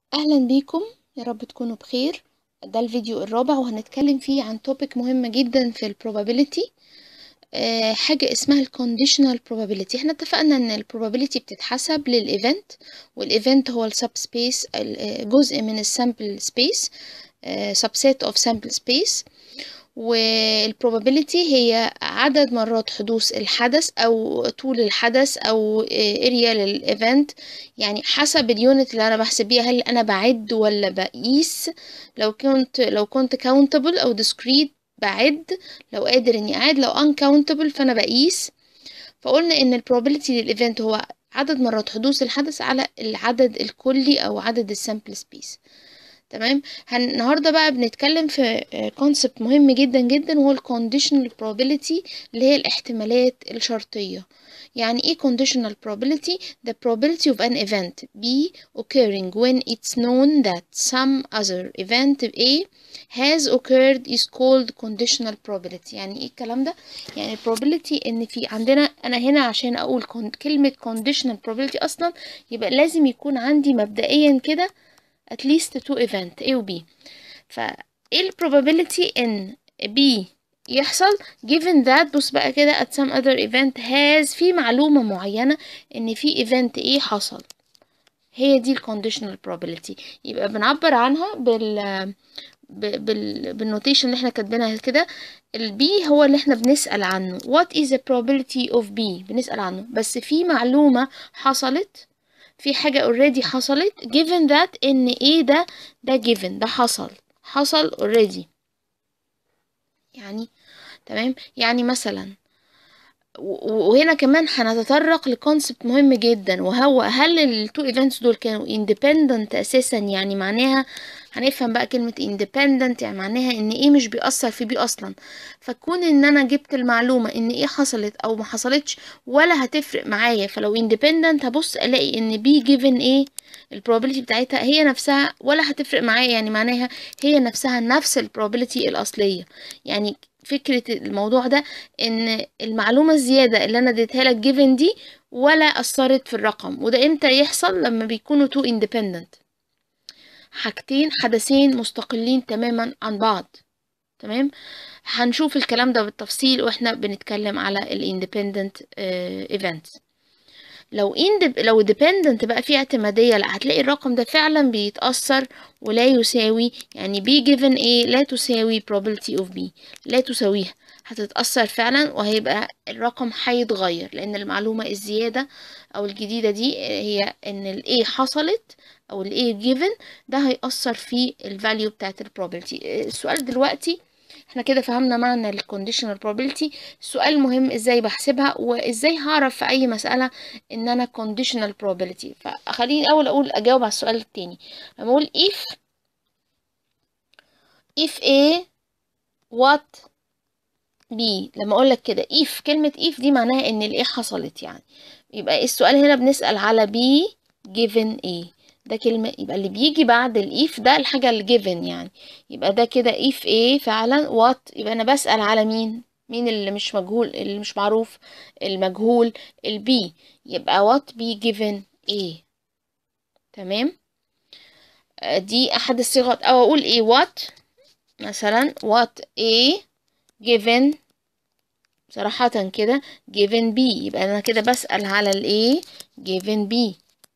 اهلا بيكم يا رب تكونوا بخير ده الفيديو الرابع وهنتكلم فيه عن توبيك مهمة جدا في البروبابيليتي أه حاجة اسمها الكونديشنال probability احنا اتفقنا ان البروبابيليتي بتتحسب للايفنت والايفنت هو السب سبيس جزء من السامبل سبيس subset of sample space والprobability هي عدد مرات حدوث الحدث او طول الحدث او اريا للايفنت يعني حسب اليونت اللي انا بحسب بيها هل انا بعد ولا بقيس لو كنت لو كنت countable او discrete بعد لو قادر اني اعد لو uncountable فانا بقيس فقلنا ان البروبابيلتي للايفنت هو عدد مرات حدوث الحدث على العدد الكلي او عدد السامبل سبيس تمام النهارده بقى بنتكلم في كونسبت مهم جدا جدا وهو الكونديشنال probability اللي هي الاحتمالات الشرطيه يعني ايه conditional probability the probability of an event B occurring when it's known that some other event A has occurred is called conditional probability يعني ايه الكلام ده يعني probability ان في عندنا انا هنا عشان اقول كلمه conditional probability اصلا يبقى لازم يكون عندي مبدئيا كده at least two event A و B فا ايه probability ان B يحصل given that بص بقى كده at some other event has في معلومة معينة ان في event A حصل هي دي conditional probability يبقى بنعبر عنها بال بال بالنوتيشن اللي احنا كاتبينها كده البي هو اللي احنا بنسأل عنه what is the probability of B بنسأل عنه بس في معلومة حصلت في حاجة already حصلت given that ان ايه ده ده given ده حصل حصل already يعني تمام يعني مثلا وهنا كمان هنتطرق لكونسبت مهم جدا وهو هل التو ايفنتس دول كانوا independent اساسا يعني معناها هنفهم بقى كلمة independent يعني معناها ان ايه مش بيأثر في بي اصلا فكون ان انا جبت المعلومة ان ايه حصلت او ما حصلتش ولا هتفرق معايا فلو independent هبص الاقي ان بي given ايه البروبابيلتي بتاعتها هي نفسها ولا هتفرق معايا يعني معناها هي نفسها نفس البروبابيلتي الاصلية يعني فكرة الموضوع ده ان المعلومة الزيادة اللي انا اديتها لك given دي ولا اثرت في الرقم وده امتى يحصل لما بيكونوا تو independent حاجتين حدثين مستقلين تماما عن بعض تمام هنشوف الكلام ده بالتفصيل واحنا بنتكلم على الاندبندنت ايفنتس لو اندب لو ديبندنت بقى فيه اعتماديه لا هتلاقي الرقم ده فعلا بيتاثر ولا يساوي يعني b given a لا تساوي probability of b لا تساويها هتتأثر فعلا وهيبقى الرقم هيتغير لأن المعلومة الزيادة أو الجديدة دي هي إن ال A حصلت أو ال A given ده هيأثر في الفاليو بتاعت البروبابيلتي السؤال دلوقتي احنا كده فهمنا معنى الكونديشنال probability السؤال المهم ازاي بحسبها وازاي هعرف في اي مسألة ان انا conditional probability فخليني اول اقول اجاوب على السؤال التاني لما اقول if if a what b لما اقول لك كده if كلمة if دي معناها ان الايه حصلت يعني يبقى السؤال هنا بنسأل على b given a ده كلمة يبقى اللي بيجي بعد الاف ده الحاجة الجيفن يعني يبقى ده كده if ايه فعلا what يبقى انا بسأل على مين مين اللي مش مجهول اللي مش معروف المجهول البي يبقى what be given a تمام دي احد الصيغات او اقول ايه what مثلا what a given صراحة كده given b يبقى انا كده بسأل على الايه given b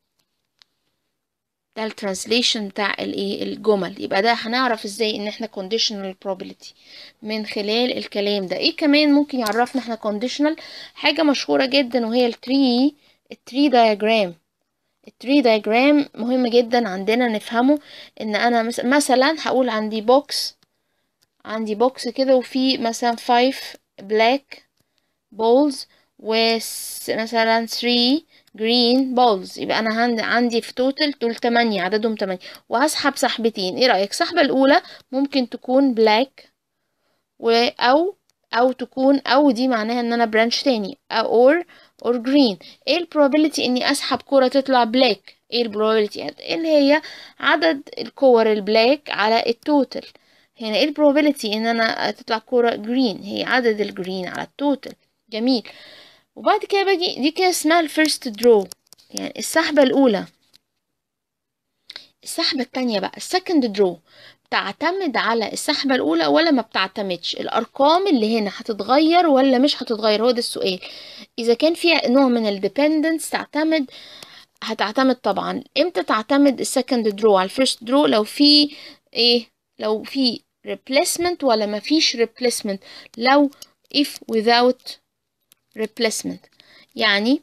ده الترانسليشن بتاع الايه الجمل يبقى ده هنعرف ازاي ان احنا conditional probability من خلال الكلام ده ايه كمان ممكن يعرفنا احنا conditional حاجة مشهورة جدا وهي التري التري دايجرام التري دايجرام مهم جدا عندنا نفهمه ان انا مثلا هقول عندي بوكس عندي بوكس كده وفي مثلا 5 black balls ومثلا 3 جرين بولز يبقى انا عندي عندي في توتال دول 8 عددهم 8 وهسحب سحبتين ايه رايك السحبه الاولى ممكن تكون بلاك و او او تكون او دي معناها ان انا برانش تاني اور اور جرين ايه البروبابيلتي اني اسحب كره تطلع بلاك ايه البروبابيلتي اللي هي عدد الكور البلاك على التوتال هنا ايه البروبابيلتي ان انا تطلع كره جرين هي عدد الجرين على التوتال جميل وبعد كده باجي دي كده اسمها الفيرست درو يعني السحبة الأولى السحبة التانية بقى السكند درو بتعتمد على السحبة الأولى ولا ما بتعتمدش الأرقام اللي هنا هتتغير ولا مش هتتغير هو ده السؤال إذا كان فيها نوع من الديبندنس تعتمد هتعتمد طبعا امتى تعتمد السكند درو على الفيرست درو لو في ايه لو في replacement ولا ما فيش replacement لو if without replacement يعني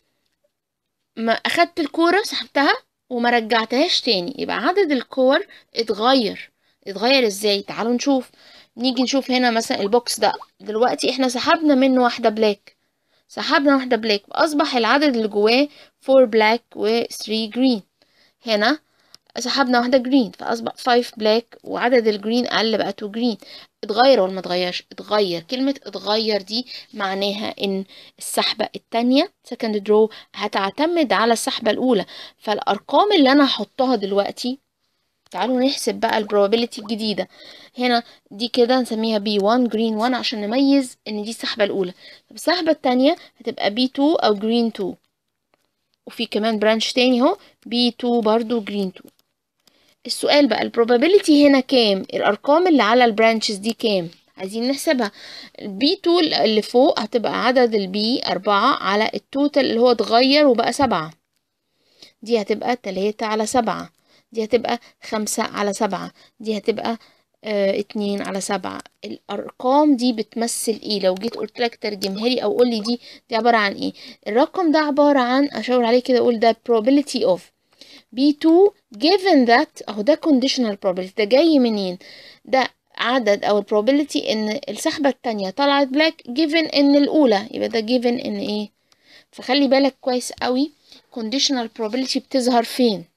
ما اخدت الكورة سحبتها وما رجعتهاش تاني يبقى عدد الكور اتغير اتغير ازاي تعالوا نشوف نيجي نشوف هنا مثلا البوكس ده دلوقتي احنا سحبنا منه واحدة بلاك سحبنا واحدة بلاك أصبح العدد اللي جواه 4 بلاك و 3 جرين هنا سحبنا واحدة جرين فأصبح 5 بلاك وعدد الجرين قل بقى 2 جرين اتغير ولا ما اتغيرش اتغير كلمة اتغير دي معناها ان السحبة التانية second draw هتعتمد على السحبة الأولى فالأرقام اللي أنا هحطها دلوقتي تعالوا نحسب بقى البروبابيلتي الجديدة هنا دي كده نسميها بي 1 جرين 1 عشان نميز ان دي السحبة الأولى طب السحبة التانية هتبقى بي 2 أو جرين 2 وفي كمان برانش تاني اهو بي 2 برضو جرين 2 السؤال بقى البروبابيلتي هنا كام الأرقام اللي على البرانشز دي كام عايزين نحسبها البي 2 اللي فوق هتبقى عدد البي أربعة على التوتال اللي هو اتغير وبقى سبعة دي هتبقى تلاتة على سبعة دي هتبقى خمسة على سبعة دي هتبقى اه اتنين على سبعة الأرقام دي بتمثل ايه لو جيت قلت لك ترجمها لي أو قولي دي دي عبارة عن ايه الرقم ده عبارة عن أشاور عليه كده أقول ده probability of B2 given that أهو ده conditional probability ده جاي منين ده عدد أو probability إن السحبة التانية طلعت black given إن الأولى يبقى ده given إن ايه فخلي بالك كويس قوي conditional probability بتظهر فين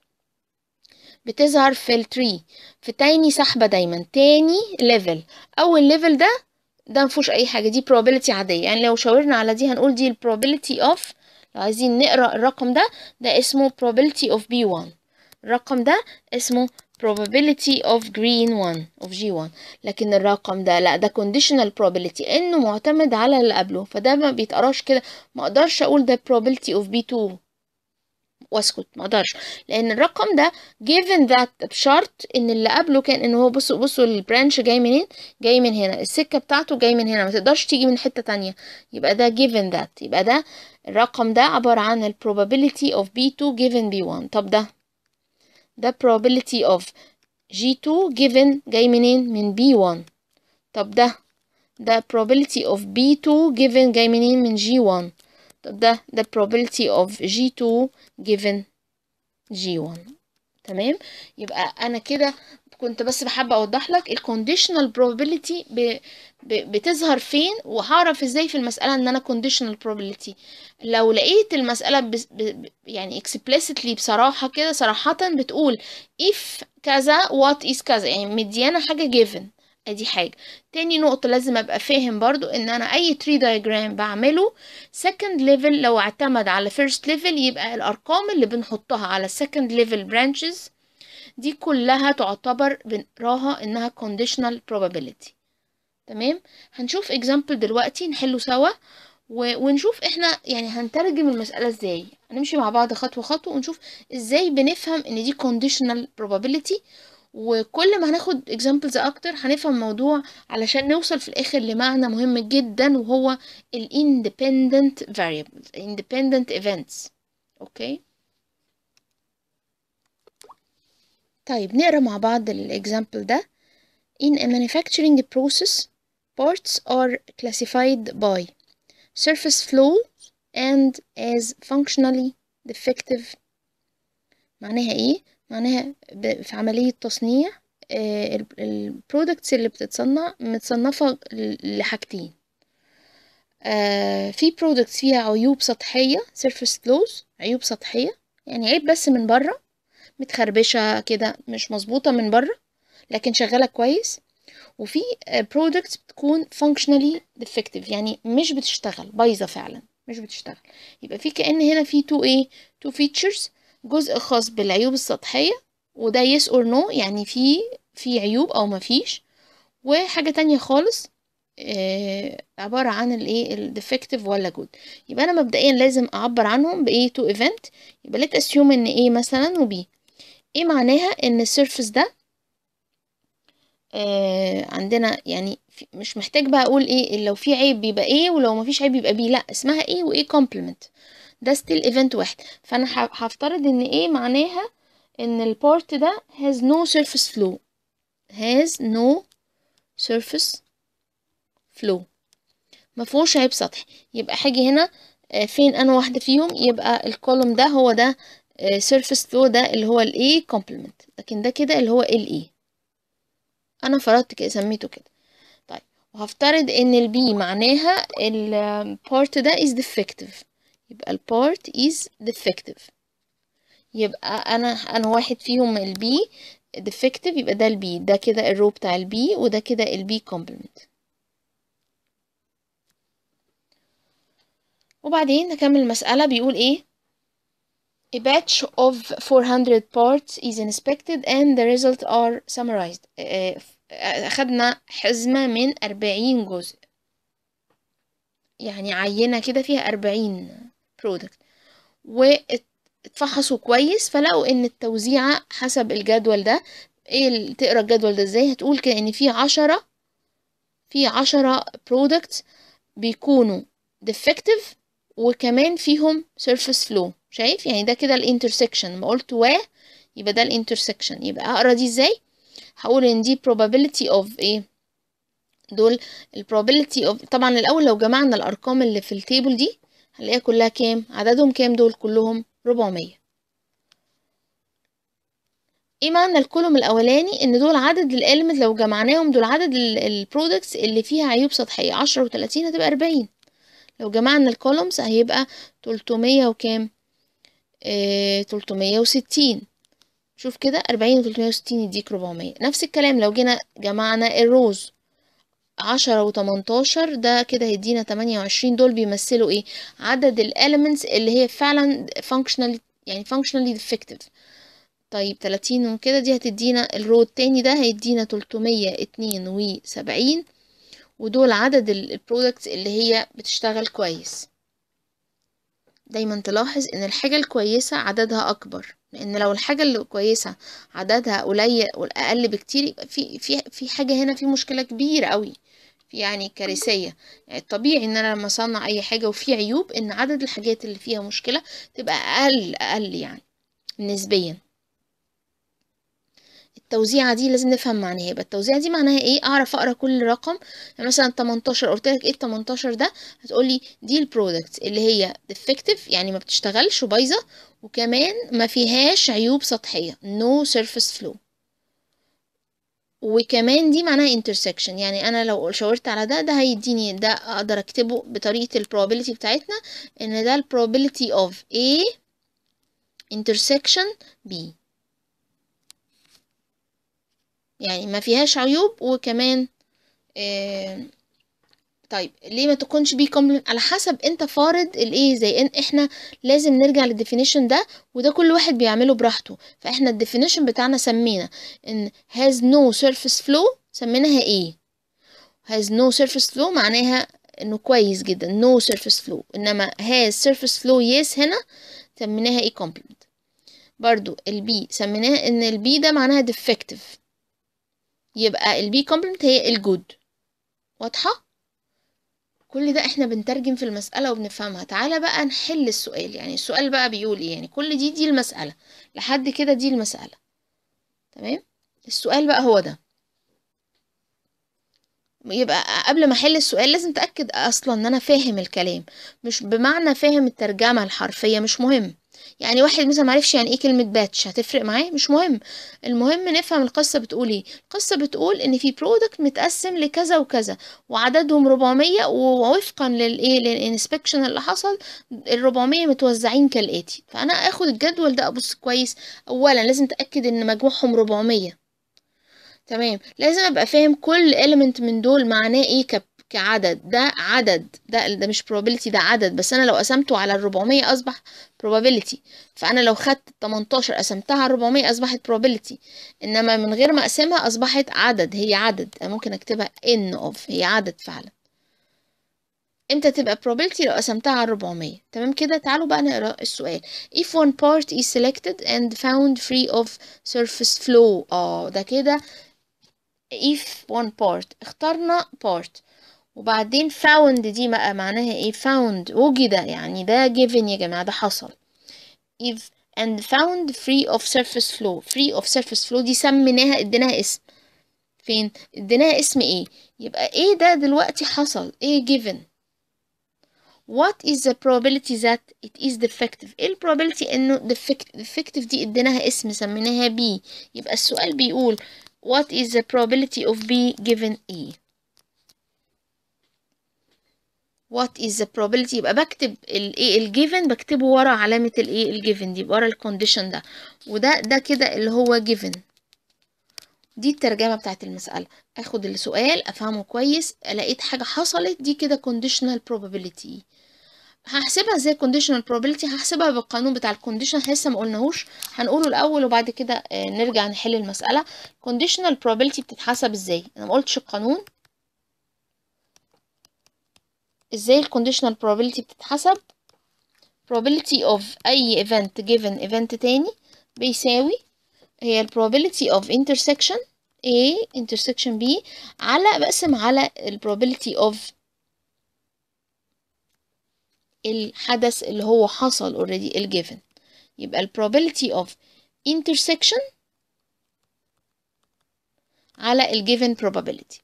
بتظهر في التري في تاني سحبة دايما تاني ليفل اول ليفل ده ده مفيهوش اي حاجة دي probability عادية يعني لو شاورنا على دي هنقول دي probability of لو عايزين نقرأ الرقم ده ده اسمه probability of B1 الرقم ده اسمه probability of green 1 of G1 لكن الرقم ده لا ده conditional probability انه معتمد على اللي قبله فده ما بيتقراش كده ما اقدرش اقول ده probability of B2 واسكت ما اقدرش لان الرقم ده given that بشرط ان اللي قبله كان ان هو بصوا بصوا البرانش جاي منين جاي من هنا السكه بتاعته جاي من هنا ما تقدرش تيجي من حته تانية يبقى ده given that يبقى ده الرقم ده عباره عن ال probability of B2 given B1 طب ده ده probability of G2 given جاي منين من B1 طب ده ده probability of B2 given جاي منين من G1 طب ده ده probability of G2 given G1 تمام يبقى انا كده كنت بس بحب اوضح لك الكونديشنال probability ب... ب... بتظهر فين وهعرف ازاي في المساله ان انا conditional probability لو لقيت المساله ب... ب... يعني explicitly بصراحه كده صراحه بتقول if كذا what is كذا يعني مديانا حاجه given ادي حاجة تاني نقطة لازم ابقى فاهم برضو ان انا اي تري دايجرام بعمله second level لو اعتمد على first level يبقى الارقام اللي بنحطها على second level branches دي كلها تعتبر بنقراها انها conditional probability تمام هنشوف example دلوقتي نحله سوا و... ونشوف احنا يعني هنترجم المسألة ازاي هنمشي مع بعض خطوة خطوة ونشوف ازاي بنفهم ان دي conditional probability وكل ما هناخد examples اكتر هنفهم الموضوع علشان نوصل في الاخر لمعنى مهم جدا وهو ال independent variables independent events اوكي طيب نقرا مع بعض الاكزامبل ده in a manufacturing process parts are classified by surface flow and as functionally defective معناها ايه معناها في عملية تصنيع البرودكتس اللي بتتصنع متصنفة لحاجتين في برودكتس فيها عيوب سطحية surface flows عيوب سطحية يعني عيب بس من بره متخربشة كده مش مظبوطة من بره لكن شغالة كويس وفي برودكتس بتكون functionally defective يعني مش بتشتغل بايظة فعلا مش بتشتغل يبقى في كأن هنا في تو ايه تو features جزء خاص بالعيوب السطحية وده yes or no يعني في في عيوب او مفيش وحاجة تانية خالص آه عبارة عن الايه الديفكتيف ولا جود يبقى انا مبدئيا لازم اعبر عنهم بايه تو ايفنت يبقى let assume ان ايه مثلا وبي ايه معناها ان السيرفس ده آه عندنا يعني مش محتاج بقى اقول ايه لو في عيب بيبقى ايه ولو ما فيش عيب بيبقى بي لا اسمها ايه وايه كومبلمنت ده ستيل ايفنت واحد فانا هفترض ان ايه معناها ان البارت ده has no surface flow has no surface flow ما فيهوش عيب سطحي يبقى حاجة هنا فين انا واحدة فيهم يبقى الكولوم ده هو ده surface flow ده اللي هو الايه complement لكن ده كده اللي هو الايه انا فرضت كده سميته كده طيب وهفترض ان البي معناها البارت ده is defective يبقى البارت is defective يبقى انا انا واحد فيهم البي defective يبقى ده البي ده كده الرو بتاع البي وده كده البي complement وبعدين نكمل المسألة بيقول ايه A batch of 400 parts is inspected and the results are summarized. أخدنا حزمة من 40 جزء يعني عينة كده فيها 40 برودكت واتفحصوا كويس فلقوا ان التوزيعة حسب الجدول ده ايه تقرا الجدول ده ازاي هتقول كده ان في عشرة في عشرة برودكت بيكونوا defective وكمان فيهم surface flow شايف يعني ده كده الانترسكشن لما قلت و يبقى ده الانترسكشن يبقى اقرا دي ازاي هقول ان دي probability of ايه دول ال probability of طبعا الاول لو جمعنا الارقام اللي في التيبل دي هنلاقيها كلها كام عددهم كام دول كلهم 400 ايه معنى الكولوم الاولاني ان دول عدد الاليمنت لو جمعناهم دول عدد البرودكتس اللي فيها عيوب سطحيه 10 و30 هتبقى 40 لو جمعنا الكولومز هيبقى 300 وكام آه 360 شوف كده 40 و 360 يديك 400 نفس الكلام لو جينا جمعنا الروز عشرة وتمنتاشر ده كده هيدينا تمانية وعشرين دول بيمثلوا ايه عدد الاليمنتس اللي هي فعلا functionally يعني functionally defective طيب تلاتين وكده دي هتدينا الرو التاني ده هيدينا تلتمية اتنين وسبعين ودول عدد البرودكتس اللي هي بتشتغل كويس دايما تلاحظ ان الحاجة الكويسة عددها اكبر لان لو الحاجة اللي كويسة عددها قليل واقل بكتير يبقى في في في حاجة هنا في مشكلة كبيرة قوي في يعني كارثية يعني الطبيعي ان انا لما اصنع اي حاجة وفي عيوب ان عدد الحاجات اللي فيها مشكلة تبقى اقل اقل يعني نسبيا التوزيعة دي لازم نفهم معناها يبقى التوزيعة دي معناها ايه اعرف اقرا كل رقم يعني مثلا 18 قلت لك ايه ال 18 ده هتقولي دي البرودكت اللي هي defective يعني ما بتشتغلش وبايظة وكمان ما فيهاش عيوب سطحية no surface flow وكمان دي معناها intersection يعني انا لو شاورت على ده ده هيديني ده اقدر اكتبه بطريقة ال probability بتاعتنا ان ده ال probability of A intersection B يعني ما فيهاش عيوب وكمان آه طيب ليه ما تكونش بي كومبلمنت على حسب انت فارض الايه زي ان احنا لازم نرجع للديفينيشن ده وده كل واحد بيعمله براحته فاحنا الديفينيشن بتاعنا سمينا ان has no surface flow سميناها ايه has no surface flow معناها انه كويس جدا no surface flow انما has surface flow yes هنا سميناها ايه complement برضو البي سميناها ان البي ده معناها defective يبقى البي كومبلمنت هي الجود واضحة كل ده احنا بنترجم في المسألة وبنفهمها تعالى بقى نحل السؤال يعني السؤال بقى بيقول ايه يعني كل دي دي المسألة لحد كده دي المسألة تمام السؤال بقى هو ده يبقى قبل ما احل السؤال لازم اتاكد اصلا ان انا فاهم الكلام مش بمعنى فاهم الترجمه الحرفيه مش مهم يعني واحد مثلا معرفش يعني ايه كلمه باتش هتفرق معاه مش مهم المهم نفهم القصه بتقول ايه القصه بتقول ان في برودكت متقسم لكذا وكذا وعددهم 400 ووفقا للايه للانسبكشن اللي حصل ال 400 متوزعين كالاتي فانا اخد الجدول ده ابص كويس اولا لازم اتاكد ان مجموعهم 400 تمام لازم ابقى فاهم كل element من دول معناه ايه ك... كعدد ده عدد ده ده مش probability ده عدد بس انا لو قسمته على ال 400 اصبح probability فانا لو خدت 18 قسمتها على 400 اصبحت probability انما من غير ما اقسمها اصبحت عدد هي عدد أنا ممكن اكتبها n of هي عدد فعلا امتى تبقى probability لو قسمتها على 400 تمام كده تعالوا بقى نقرا السؤال if one part is selected and found free of surface flow اه ده كده if one part اخترنا part وبعدين found دي بقى معناها ايه found وجد يعني ده given يا جماعة ده حصل if and found free of surface flow free of surface flow دي سميناها اديناها اسم فين اديناها اسم ايه يبقى ايه ده دلوقتي حصل ايه given what is the probability that it is defective ايه probability انه defective, defective دي اديناها اسم سميناها B يبقى السؤال بيقول what is the probability of B given A what is the probability يبقى بكتب الايه الجيفن بكتبه ورا علامة الايه الجيفن دي ورا الكونديشن ده وده ده كده اللي هو given دي الترجمة بتاعت المسألة اخد السؤال افهمه كويس لقيت حاجة حصلت دي كده conditional probability هحسبها ازاي conditional probability هحسبها بالقانون بتاع الكونديشن لسه ما قلناهوش هنقوله الاول وبعد كده نرجع نحل المسألة conditional probability بتتحسب ازاي انا ما قلتش القانون ازاي الكونديشنال probability بتتحسب probability of اي event given event تاني بيساوي هي ال probability of intersection A intersection B على بقسم على ال probability of الحدث اللي هو حصل already ال given يبقى ال probability of intersection على ال given probability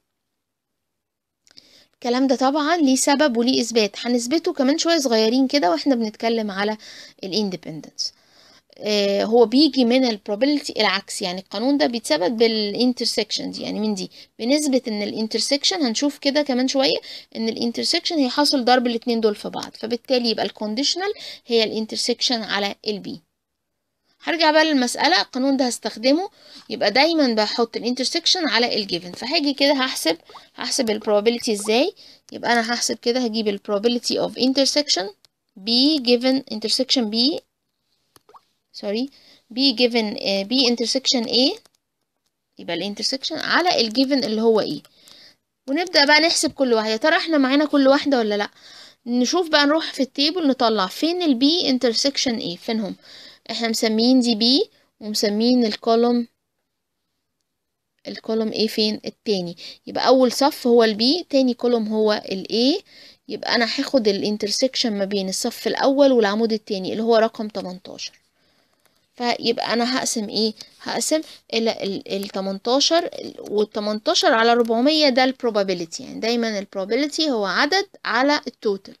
الكلام ده طبعا ليه سبب وليه اثبات هنثبته كمان شويه صغيرين كده واحنا بنتكلم على الاندبندنس آه هو بيجي من البروبابيلتي العكس يعني القانون ده بيتثبت بالانترسكشن دي يعني من دي بنثبت ان الانترسكشن هنشوف كده كمان شويه ان الانترسكشن هي حاصل ضرب الاتنين دول في بعض فبالتالي يبقى الكونديشنال هي الانترسكشن على البي هرجع بقى للمسألة القانون ده هستخدمه يبقى دايما بحط الانترسكشن على الجيفن فهاجي كده هحسب هحسب البروبابيلتي ازاي يبقى انا هحسب كده هجيب البروبابيلتي اوف intersection B given intersection B sorry B given uh, B intersection A يبقى الانترسكشن على الجيفن اللي هو ايه ونبدأ بقى نحسب كل واحدة يا ترى احنا معانا كل واحدة ولا لا نشوف بقى نروح في التيبل نطلع فين البي انترسكشن ايه فينهم احنا مسميين دي بي ومسميين الكولوم الكولوم ايه فين التاني يبقى اول صف هو البي تاني كولوم هو الاي يبقى انا هاخد الانترسكشن ما بين الصف الاول والعمود التاني اللي هو رقم 18 فيبقى انا هقسم ايه هقسم ال 18 وال 18 على 400 ده البروبابيلتي يعني دايما البروبابيلتي هو عدد على التوتال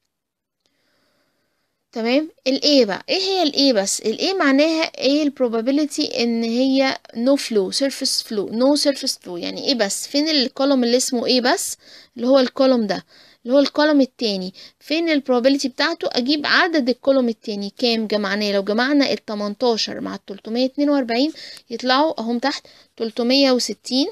تمام الايه بقى ايه هي الايه بس الايه معناها ايه البروبابيلتي ان هي نو فلو سيرفيس فلو نو سيرفيس فلو يعني ايه بس فين الكولوم اللي اسمه ايه بس اللي هو الكولوم ده اللي هو الكولوم التاني فين البروبابيلتي بتاعته اجيب عدد الكولوم التاني كام جمعناه لو جمعنا ال 18 مع ال 342 يطلعوا اهم تحت 360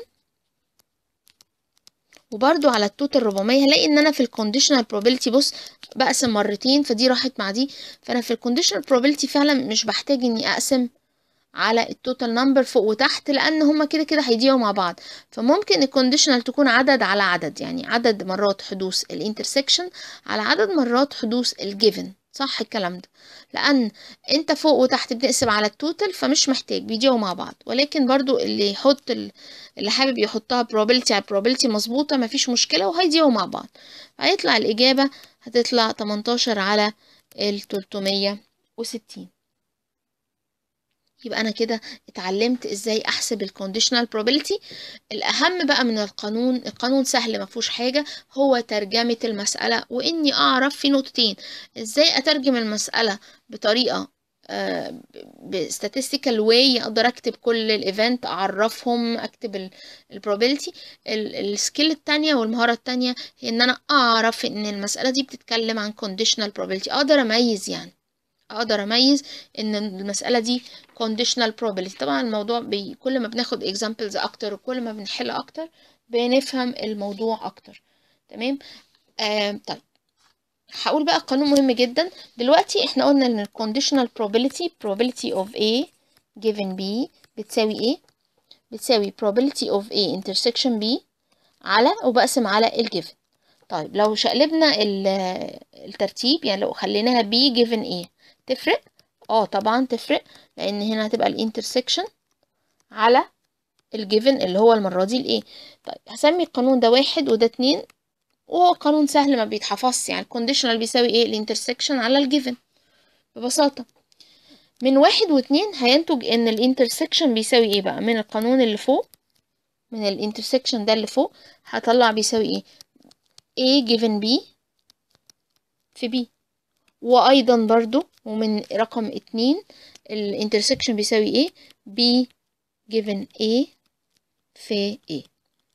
وبرده على التوتال 400 هلاقي ان انا في الكونديشنال probability بص بقسم مرتين فدي راحت مع دي فانا في الكونديشنال probability فعلا مش بحتاج اني اقسم على التوتال نمبر فوق وتحت لان هما كده كده هيضيعوا مع بعض فممكن الكونديشنال تكون عدد على عدد يعني عدد مرات حدوث الانترسكشن على عدد مرات حدوث الجيفن صح الكلام ده لان انت فوق وتحت بنقسم على التوتال فمش محتاج بيجيوا مع بعض ولكن برضو اللي يحط اللي حابب يحطها probability على probability مظبوطة مفيش مشكلة وهيضيعوا مع بعض هيطلع الإجابة هتطلع 18 على ال 360 يبقى انا كده اتعلمت ازاي احسب الكونديشنال probability الاهم بقى من القانون القانون سهل ما فيهوش حاجه هو ترجمه المساله واني اعرف في نقطتين ازاي اترجم المساله بطريقه بستاتستيكال واي اقدر اكتب كل الايفنت اعرفهم اكتب البروبابيلتي السكيل التانية والمهارة التانية هي ان انا اعرف ان المسألة دي بتتكلم عن conditional probability اقدر اميز يعني اقدر اميز ان المساله دي conditional probability طبعا الموضوع بي كل ما بناخد examples اكتر وكل ما بنحل اكتر بنفهم الموضوع اكتر تمام آه طيب هقول بقى قانون مهم جدا دلوقتي احنا قلنا ان conditional probability probability of A given B بتساوي ايه بتساوي probability of A intersection B على وبقسم على الجيفن طيب لو شقلبنا ال- الترتيب يعني لو خليناها B given A تفرق اه طبعا تفرق لان هنا هتبقى الانترسكشن على الجيفن اللي هو المرة دي الايه طيب هسمي القانون ده واحد وده اتنين وهو قانون سهل ما بيتحفظش يعني الكونديشنال بيساوي ايه الانترسكشن على الجيفن ببساطة من واحد واتنين هينتج ان الانترسكشن بيساوي ايه بقى من القانون اللي فوق من الانترسكشن ده اللي فوق هطلع بيساوي ايه A given B في B وايضا برضو ومن رقم اتنين الانترسكشن بيساوي ايه B given A في A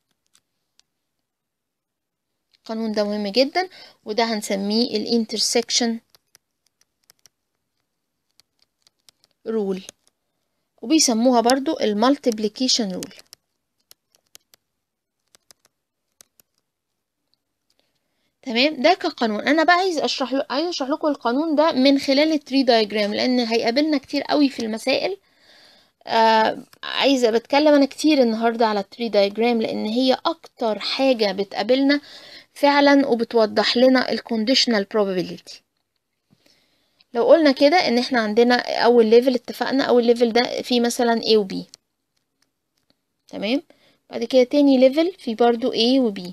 القانون ده مهم جدا وده هنسميه الانترسكشن رول وبيسموها برضو المالتيبليكيشن رول تمام ده كقانون انا بقى عايز اشرح له عايز اشرح لكم القانون ده من خلال التري دايجرام لان هيقابلنا كتير قوي في المسائل آه عايزه بتكلم انا كتير النهارده على التري دايجرام لان هي اكتر حاجه بتقابلنا فعلا وبتوضح لنا الكونديشنال probability لو قلنا كده ان احنا عندنا اول ليفل اتفقنا اول ليفل ده فيه مثلا A و B تمام بعد كده تاني ليفل فيه برضو A و B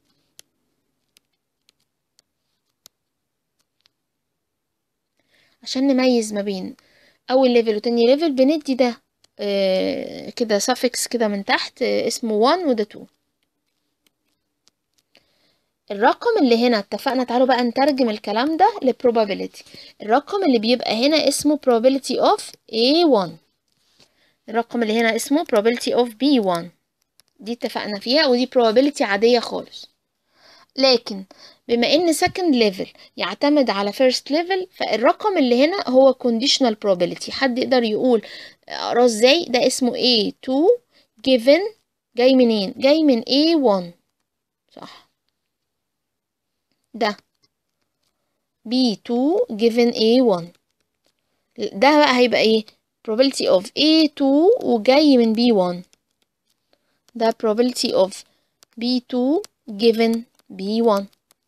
عشان نميز ما بين اول ليفل وتاني ليفل بندي ده آه كده suffix كده من تحت آه اسمه 1 وده 2 الرقم اللي هنا اتفقنا تعالوا بقى نترجم الكلام ده ل probability الرقم اللي بيبقى هنا اسمه probability of A1 الرقم اللي هنا اسمه probability of B1 دي اتفقنا فيها ودي probability عادية خالص لكن بما ان second level يعتمد على first level فالرقم اللي هنا هو conditional probability حد يقدر يقول اقراه ازاي ده اسمه A2 given جاي منين جاي من A1 صح ده B2 given A1 ده بقى هيبقى ايه probability of A2 وجاي من B1 ده probability of B2 given B1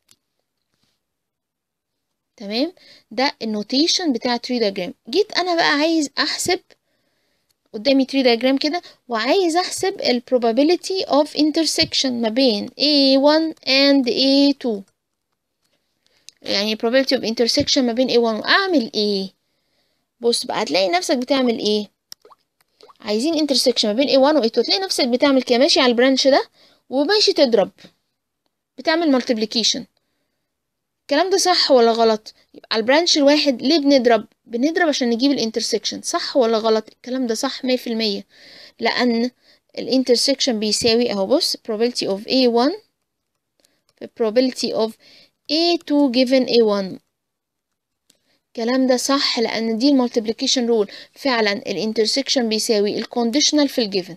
تمام ده النوتيشن بتاع تري diagram جيت انا بقى عايز احسب قدامي تري diagram كده وعايز احسب ال probability of intersection ما بين A1 and A2 يعني probability of intersection ما بين A1 واعمل ايه بص بقى هتلاقي نفسك بتعمل ايه عايزين intersection ما بين A1 و A2 تلاقي نفسك بتعمل كده ماشي على البرانش ده وماشي تضرب بتعمل multiplication الكلام ده صح ولا غلط يبقى على البرانش الواحد ليه بنضرب بنضرب عشان نجيب الانترسكشن صح ولا غلط الكلام ده صح مية في المية لأن الانترسكشن بيساوي اهو بص probability of A1 في probability of A2 given A1 الكلام ده صح لأن دي المالتيبليكيشن رول فعلا الانترسكشن بيساوي الكونديشنال في الجيفن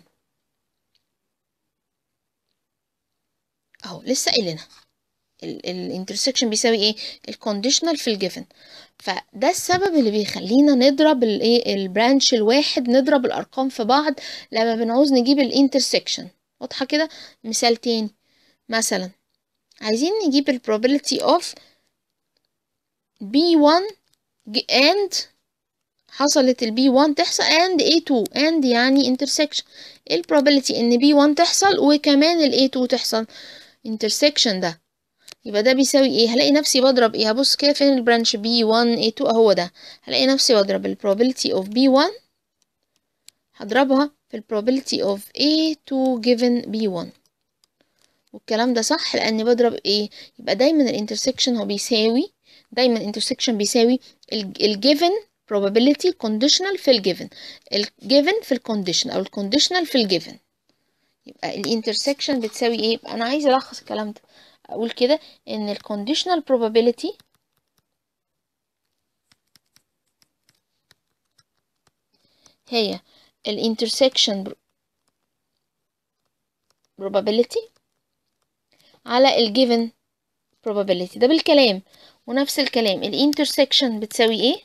اهو لسه قايلينها الانترسكشن بيساوي ايه الكونديشنال في الجيفن فده السبب اللي بيخلينا نضرب الايه البرانش الواحد نضرب الارقام في بعض لما بنعوز نجيب الانترسكشن واضحه كده مثال تاني مثلا عايزين نجيب ال probability of B1 and حصلت ال B1 تحصل and A2 and يعني intersection ايه ال probability ان B1 تحصل وكمان ال A2 تحصل intersection ده يبقى ده بيساوي ايه هلاقي نفسي بضرب ايه هبص كده فين البرانش B1 A2 اهو ده هلاقي نفسي بضرب ال probability of B1 هضربها في ال probability of A2 given B1 والكلام ده صح لاني بضرب ايه يبقى دايما الانترسكشن هو بيساوي دايما الانترسكشن بيساوي الجيفن probability conditional في الجيفن الجيفن في الكونديشن او الكونديشنال في الجيفن يبقى الانترسكشن بتساوي ايه يبقى انا عايزه الخص الكلام ده اقول كده ان الكونديشنال probability هي الانترسكشن probability على الجيفن probability ده بالكلام ونفس الكلام الانترسكشن بتساوي ايه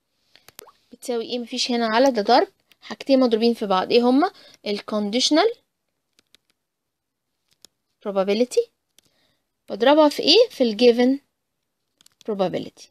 بتساوي ايه مفيش هنا على ده ضرب حاجتين مضروبين في بعض ايه هما الكونديشنال probability بضربها في ايه في ال given probability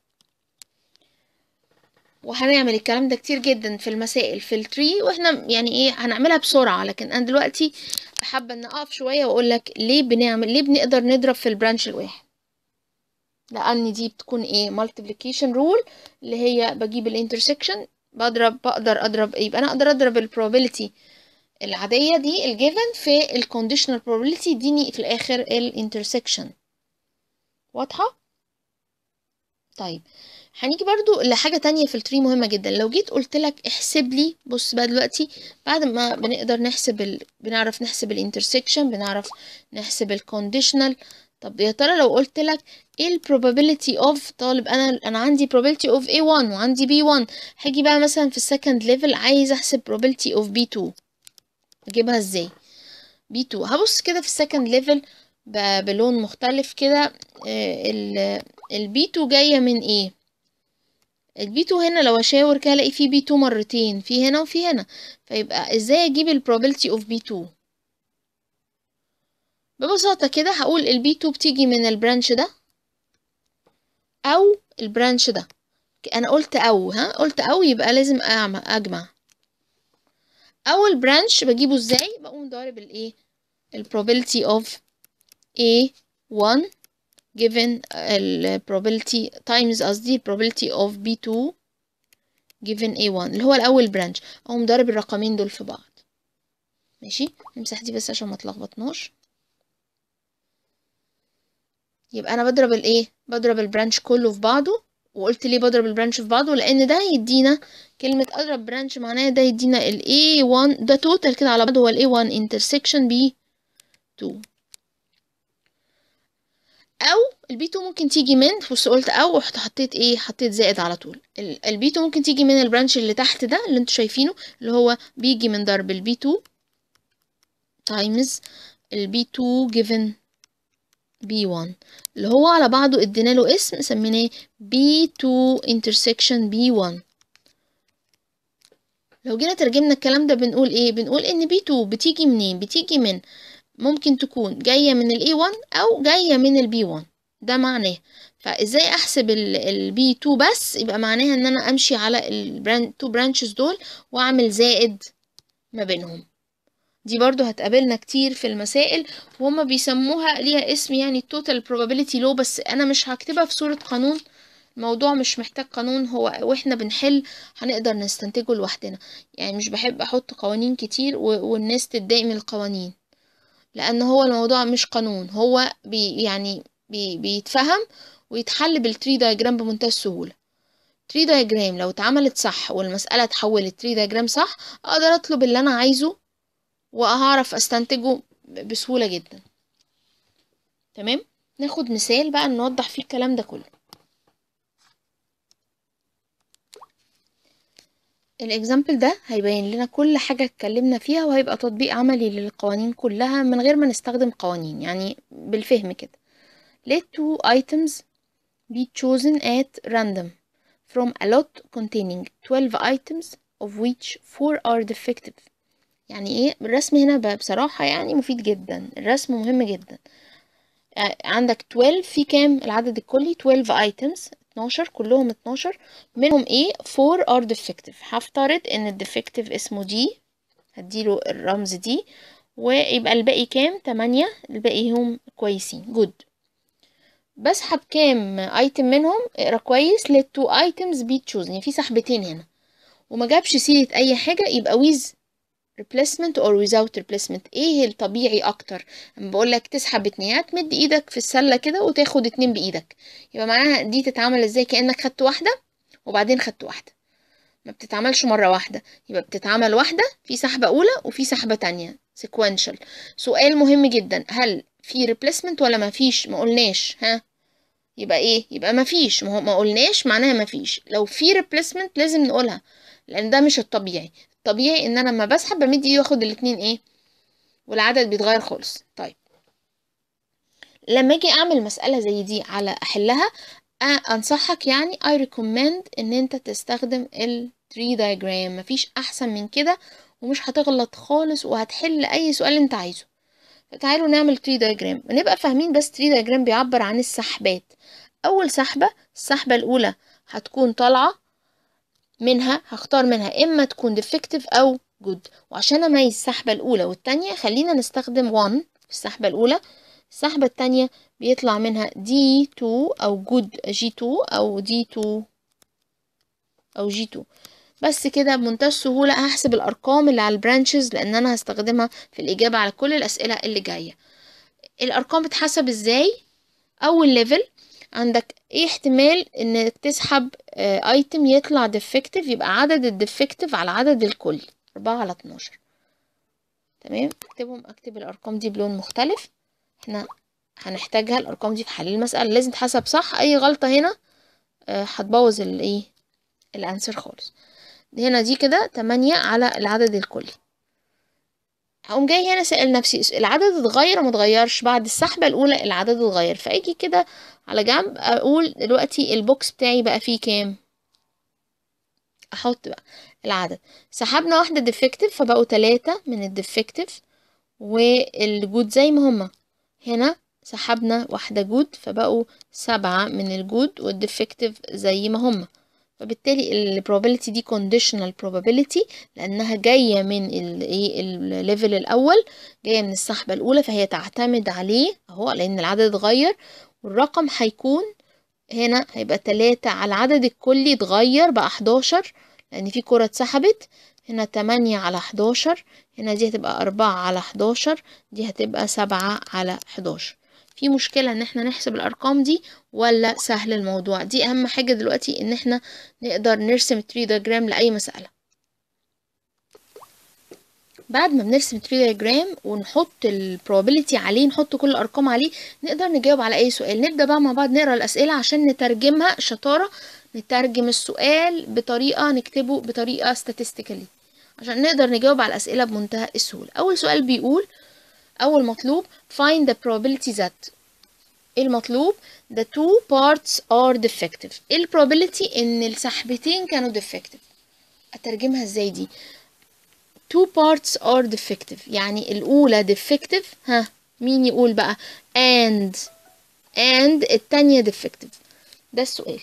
وهنعمل الكلام ده كتير جدا في المسائل في التري واحنا يعني ايه هنعملها بسرعة لكن انا دلوقتي حابة ان اقف شوية واقول لك ليه بنعمل ليه بنقدر نضرب في البرانش الواحد لان دي بتكون ايه multiplication rule اللي هي بجيب الانترسكشن بضرب بقدر اضرب يبقى انا اقدر اضرب البروبابيلتي العادية دي الجيفن في الكونديشنال probability يديني في الاخر الانترسكشن واضحة طيب هنيجي برضو لحاجة تانية في التري مهمة جدا لو جيت قلت لك احسب لي بص بقى دلوقتي بعد ما بنقدر نحسب ال... بنعرف نحسب الانترسكشن بنعرف نحسب الكونديشنال طب يا ترى لو قلت لك ايه ال probability of طالب انا انا عندي probability of A1 وعندي B1 هاجي بقى مثلا في السكند ليفل عايز احسب probability of B2 اجيبها ازاي B2 هبص كده في السكند ليفل بلون مختلف كده ال البي 2 جايه من ايه البي 2 هنا لو اشاور كده الاقي فيه بي 2 مرتين في هنا وفي هنا فيبقى ازاي اجيب البروبابيلتي اوف بي 2 ببساطه كده هقول البي 2 بتيجي من البرانش ده او البرانش ده انا قلت او ها قلت او يبقى لازم اجمع اول برانش بجيبه ازاي بقوم ضارب الايه البروبابيلتي اوف A1 given ال probability times قصدي ال probability of B2 given A1 اللي هو الأول برانش أقوم ضارب الرقمين دول في بعض ماشي نمسح دي بس عشان ما تلخبطناش يبقى أنا بضرب الإيه بضرب البرانش كله في بعضه وقلت ليه بضرب البرانش في بعضه لأن ده يدينا كلمة أضرب برانش معناها ده يدينا ال A1 ده توتال كده على بعضه هو ال A1 intersection B2 او البي 2 ممكن تيجي من بص قلت او رحت حطيت ايه حطيت زائد على طول البي 2 ممكن تيجي من البرانش اللي تحت ده اللي انتوا شايفينه اللي هو بيجي من ضرب البي 2 تايمز البي 2 given بي 1 اللي هو على بعضه ادينا له اسم سميناه بي 2 intersection بي 1 لو جينا ترجمنا الكلام ده بنقول ايه بنقول ان بي 2 بتيجي منين بتيجي من ممكن تكون جاية من ال A1 أو جاية من ال B1 ده معناه فازاي احسب ال B2 بس يبقى معناها ان انا امشي على ال two branches دول واعمل زائد ما بينهم دي برضو هتقابلنا كتير في المسائل وهما بيسموها ليها اسم يعني total probability law بس انا مش هكتبها في صورة قانون الموضوع مش محتاج قانون هو واحنا بنحل هنقدر نستنتجه لوحدنا يعني مش بحب احط قوانين كتير والناس تتضايق من القوانين لان هو الموضوع مش قانون هو بي يعني بي بيتفهم ويتحل بالتري دايجرام بمنتهى السهوله تري دايجرام لو اتعملت صح والمساله اتحولت تري دايجرام صح اقدر اطلب اللي انا عايزه وهعرف استنتجه بسهوله جدا تمام ناخد مثال بقى نوضح فيه الكلام ده كله الاكزامبل ده هيبين لنا كل حاجة اتكلمنا فيها وهيبقى تطبيق عملي للقوانين كلها من غير ما نستخدم قوانين يعني بالفهم كده let two items be chosen at random from a lot containing 12 items of which 4 are defective يعني ايه الرسم هنا بصراحة يعني مفيد جدا الرسم مهم جدا عندك 12 في كام العدد الكلي 12 items 12 كلهم 12 منهم ايه 4 are defective هفترض ان الديفكتيف اسمه دي هديله الرمز دي ويبقى الباقي كام 8 الباقي هم كويسين جود بسحب كام ايتم منهم اقرا كويس let two items be chosen يعني في سحبتين هنا وما جابش سيرة اي حاجة يبقى with replacement or without replacement ايه الطبيعي اكتر لما بقول لك تسحب اتنين هتمد ايدك في السله كده وتاخد اتنين بايدك يبقى معناها دي تتعمل ازاي كانك خدت واحده وبعدين خدت واحده ما بتتعملش مره واحده يبقى بتتعمل واحده في سحبه اولى وفي سحبه تانية sequential سؤال مهم جدا هل في replacement ولا ما فيش ما قلناش ها يبقى ايه يبقى ما فيش ما, ما قلناش معناها ما فيش لو في replacement لازم نقولها لان ده مش الطبيعي طبيعي ان انا لما بسحب بمد ايدي واخد الاتنين ايه والعدد بيتغير خالص طيب لما اجي اعمل مسألة زي دي على احلها انصحك يعني I recommend ان انت تستخدم ال 3 diagram مفيش احسن من كده ومش هتغلط خالص وهتحل اي سؤال انت عايزه تعالوا نعمل تري دايجرام نبقى فاهمين بس تري دايجرام بيعبر عن السحبات اول سحبة السحبة الاولى هتكون طالعة منها هختار منها اما تكون defective او good وعشان اميز السحبة الاولى والتانية خلينا نستخدم one في السحبة الاولى السحبة التانية بيطلع منها D2 أو good G2 أو D2 أو G2 بس كده بمنتهى السهولة هحسب الأرقام اللي على البرانشز لأن أنا هستخدمها في الإجابة على كل الأسئلة اللي جاية الأرقام بتحسب إزاي أول ليفل عندك ايه احتمال انك تسحب ايتم يطلع ديفكتيف يبقى عدد الديفكتيف على عدد الكل أربعة على اتناشر تمام اكتبهم اكتب الارقام دي بلون مختلف احنا هنحتاجها الارقام دي في حل المسألة لازم تحسب صح اي غلطة هنا آه، هتبوظ الايه الانسر خالص هنا دي كده تمانية على العدد الكلي هقوم جاي هنا سأل نفسي العدد اتغير وما اتغيرش بعد السحبة الأولى العدد اتغير فاجي كده على جنب أقول دلوقتي البوكس بتاعي بقى فيه كام أحط بقى العدد سحبنا واحدة ديفكتيف فبقوا تلاتة من الديفكتيف والجود زي ما هما هنا سحبنا واحدة جود فبقوا سبعة من الجود والديفكتيف زي ما هما فبالتالي ال probability دي conditional probability لأنها جاية من ال ايه الليفل الأول جاية من السحبة الأولى فهي تعتمد عليه أهو لأن العدد اتغير والرقم هيكون هنا هيبقى تلاتة على العدد الكلي اتغير بقى حداشر لأن في كرة اتسحبت هنا تمانية على حداشر هنا دي هتبقى أربعة على حداشر دي هتبقى سبعة على حداشر في مشكلة ان احنا نحسب الارقام دي ولا سهل الموضوع دي اهم حاجة دلوقتي ان احنا نقدر نرسم تري دياجرام لأي مسألة بعد ما بنرسم تري دياجرام ونحط البروبابيلتي عليه نحط كل الارقام عليه نقدر نجاوب على اي سؤال نبدأ بقى مع بعض نقرا الاسئلة عشان نترجمها شطارة نترجم السؤال بطريقة نكتبه بطريقة statistically عشان نقدر نجاوب على الأسئلة بمنتهى السهولة أول سؤال بيقول أول مطلوب find the probability that المطلوب the two parts are defective ال probability إن السحبتين كانوا defective أترجمها إزاي دي two parts are defective يعني الأولى defective ها مين يقول بقى and and التانية defective ده السؤال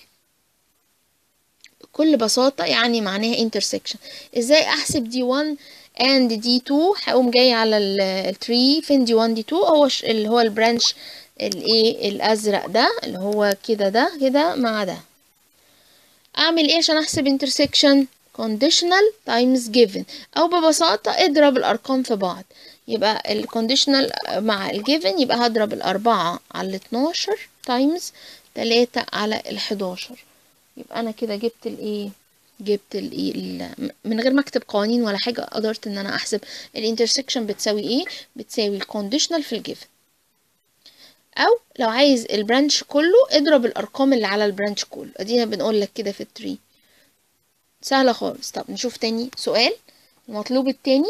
بكل بساطة يعني معناها intersection ازاي احسب دي 1 and دي 2 هقوم جاي على التري فين دي 1 دي 2 هو ش- اللي هو البرانش الايه الازرق ده اللي هو كده ده كده مع ده اعمل ايه عشان احسب intersection conditional times given او ببساطة اضرب الارقام في بعض يبقى ال conditional مع ال given يبقى هضرب الاربعة على ال 12 times تلاتة على ال 11 يبقى انا كده جبت الايه جبت الايه ال- من غير ما اكتب قوانين ولا حاجه قدرت ان انا احسب الانترسكشن بتساوي ايه بتساوي الكونديشنال في الجيفن او لو عايز البرانش كله اضرب الارقام اللي على البرانش كله ادينا بنقول لك كده في التري سهله خالص طب نشوف تاني سؤال المطلوب التاني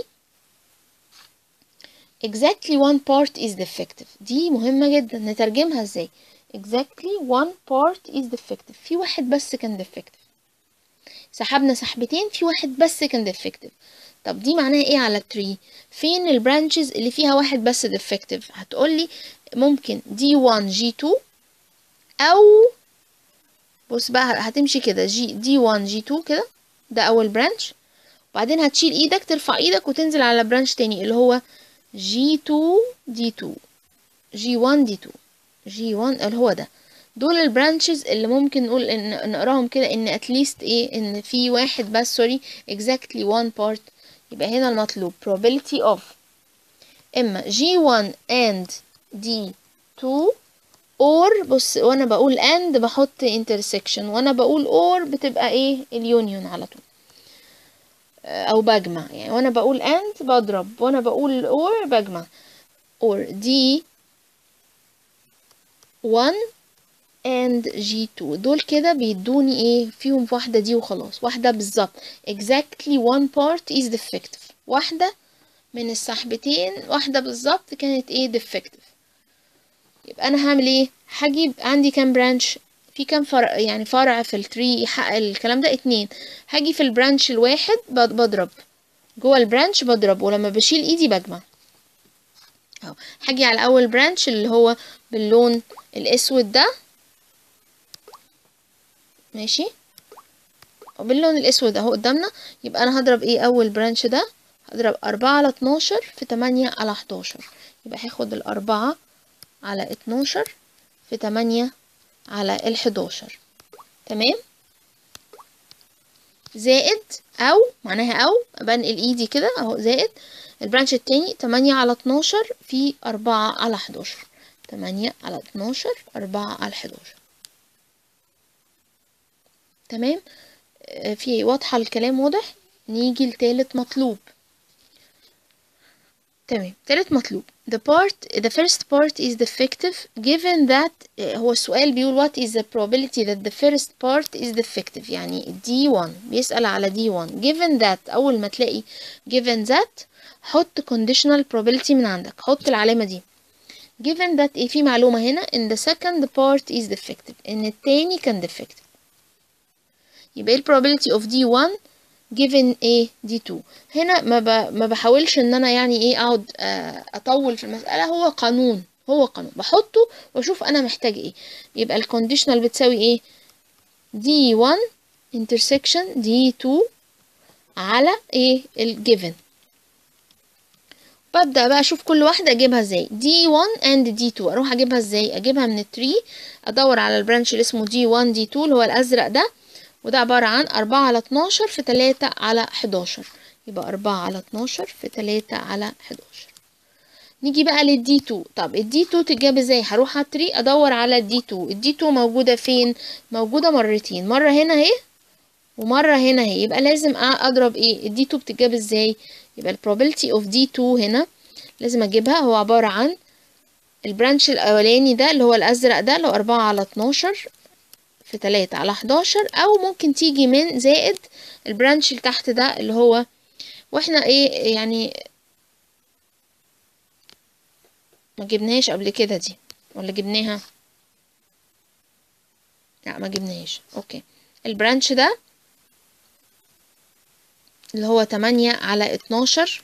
exactly one part is defective دي مهمة جدا نترجمها ازاي exactly one part is defective في واحد بس كان defective سحبنا سحبتين في واحد بس كان defective طب دي معناها ايه على التري فين البرانشز اللي فيها واحد بس defective هتقولي ممكن D1 G2 او بص بقى هتمشي كده جي D1 G2 كده ده اول برانش وبعدين هتشيل ايدك ترفع ايدك وتنزل على برانش تاني اللي هو G2 D2 G1 D2 G1 اللي هو ده دول البرانشز اللي ممكن نقول ان نقراهم كده ان اتليست ايه ان في واحد بس سوري exactly one part يبقى هنا المطلوب probability of اما G1 and D2 or بص وانا بقول and بحط intersection وانا بقول or بتبقى ايه اليونيون على طول او بجمع يعني وانا بقول and بضرب وانا بقول or بجمع or D 1 and G2 دول كده بيدوني ايه فيهم واحدة دي وخلاص واحدة بالظبط exactly one part is defective واحدة من السحبتين واحدة بالظبط كانت ايه defective يبقى انا هعمل ايه هجيب عندي كام برانش في كام فرع يعني فرع في التري يحقق الكلام ده اتنين هاجي في البرانش الواحد بضرب جوه البرانش بضرب ولما بشيل ايدي بجمع اهو هاجي على اول برانش اللي هو باللون الاسود ده ماشي وباللون الاسود اهو قدامنا يبقى انا هضرب ايه اول برانش ده هضرب أربعة على اتناشر في تمانية على حداشر يبقى هاخد الأربعة على اتناشر في تمانية على الحداشر تمام زائد أو معناها أو بنقل إيدي كده أهو زائد البرانش التاني تمانية على اتناشر في أربعة على حداشر تمانية على اتناشر أربعة على حداشر تمام آه، في واضحة الكلام واضح نيجي لتالت مطلوب تمام تالت مطلوب the part the first part is defective given that آه، هو السؤال بيقول what is the probability that the first part is defective يعني D1 بيسأل على D1 given that أول ما تلاقي given that حط conditional probability من عندك حط العلامة دي given that ايه في معلومة هنا in the second part is defective ان التاني كان defective يبقى ايه ال probability of D1 given A D2 هنا ما, ب... ما بحاولش ان انا يعني ايه اقعد آه، اطول في المسألة هو قانون هو قانون بحطه واشوف انا محتاج ايه يبقى الكونديشنال بتساوي ايه D1 intersection D2 على ايه الجيفن ببدأ بقى اشوف كل واحدة اجيبها ازاي D1 and D2 اروح اجيبها ازاي اجيبها من التري ادور على البرانش اللي اسمه D1 D2 اللي هو الازرق ده وده عبارة عن أربعة على اتناشر في تلاتة على حداشر يبقى أربعة على اتناشر في تلاتة على حداشر نيجي بقى للدي تو طب الدي تو تتجاب ازاي هروح على التري ادور على الدي تو الدي تو موجودة فين موجودة مرتين مرة هنا اهي ومرة هنا اهي يبقى لازم أ- اضرب ايه الدي تو بتتجاب ازاي يبقى ال probability of D2 هنا لازم اجيبها هو عبارة عن البرانش الاولاني ده اللي هو الازرق ده اللي هو أربعة على اتناشر في تلاتة على حداشر او ممكن تيجي من زائد البرانش اللي تحت ده اللي هو واحنا ايه يعني ما جبناهاش قبل كده دي ولا جبناها لا ما جبناهاش اوكي البرانش ده اللي هو تمانية على اتناشر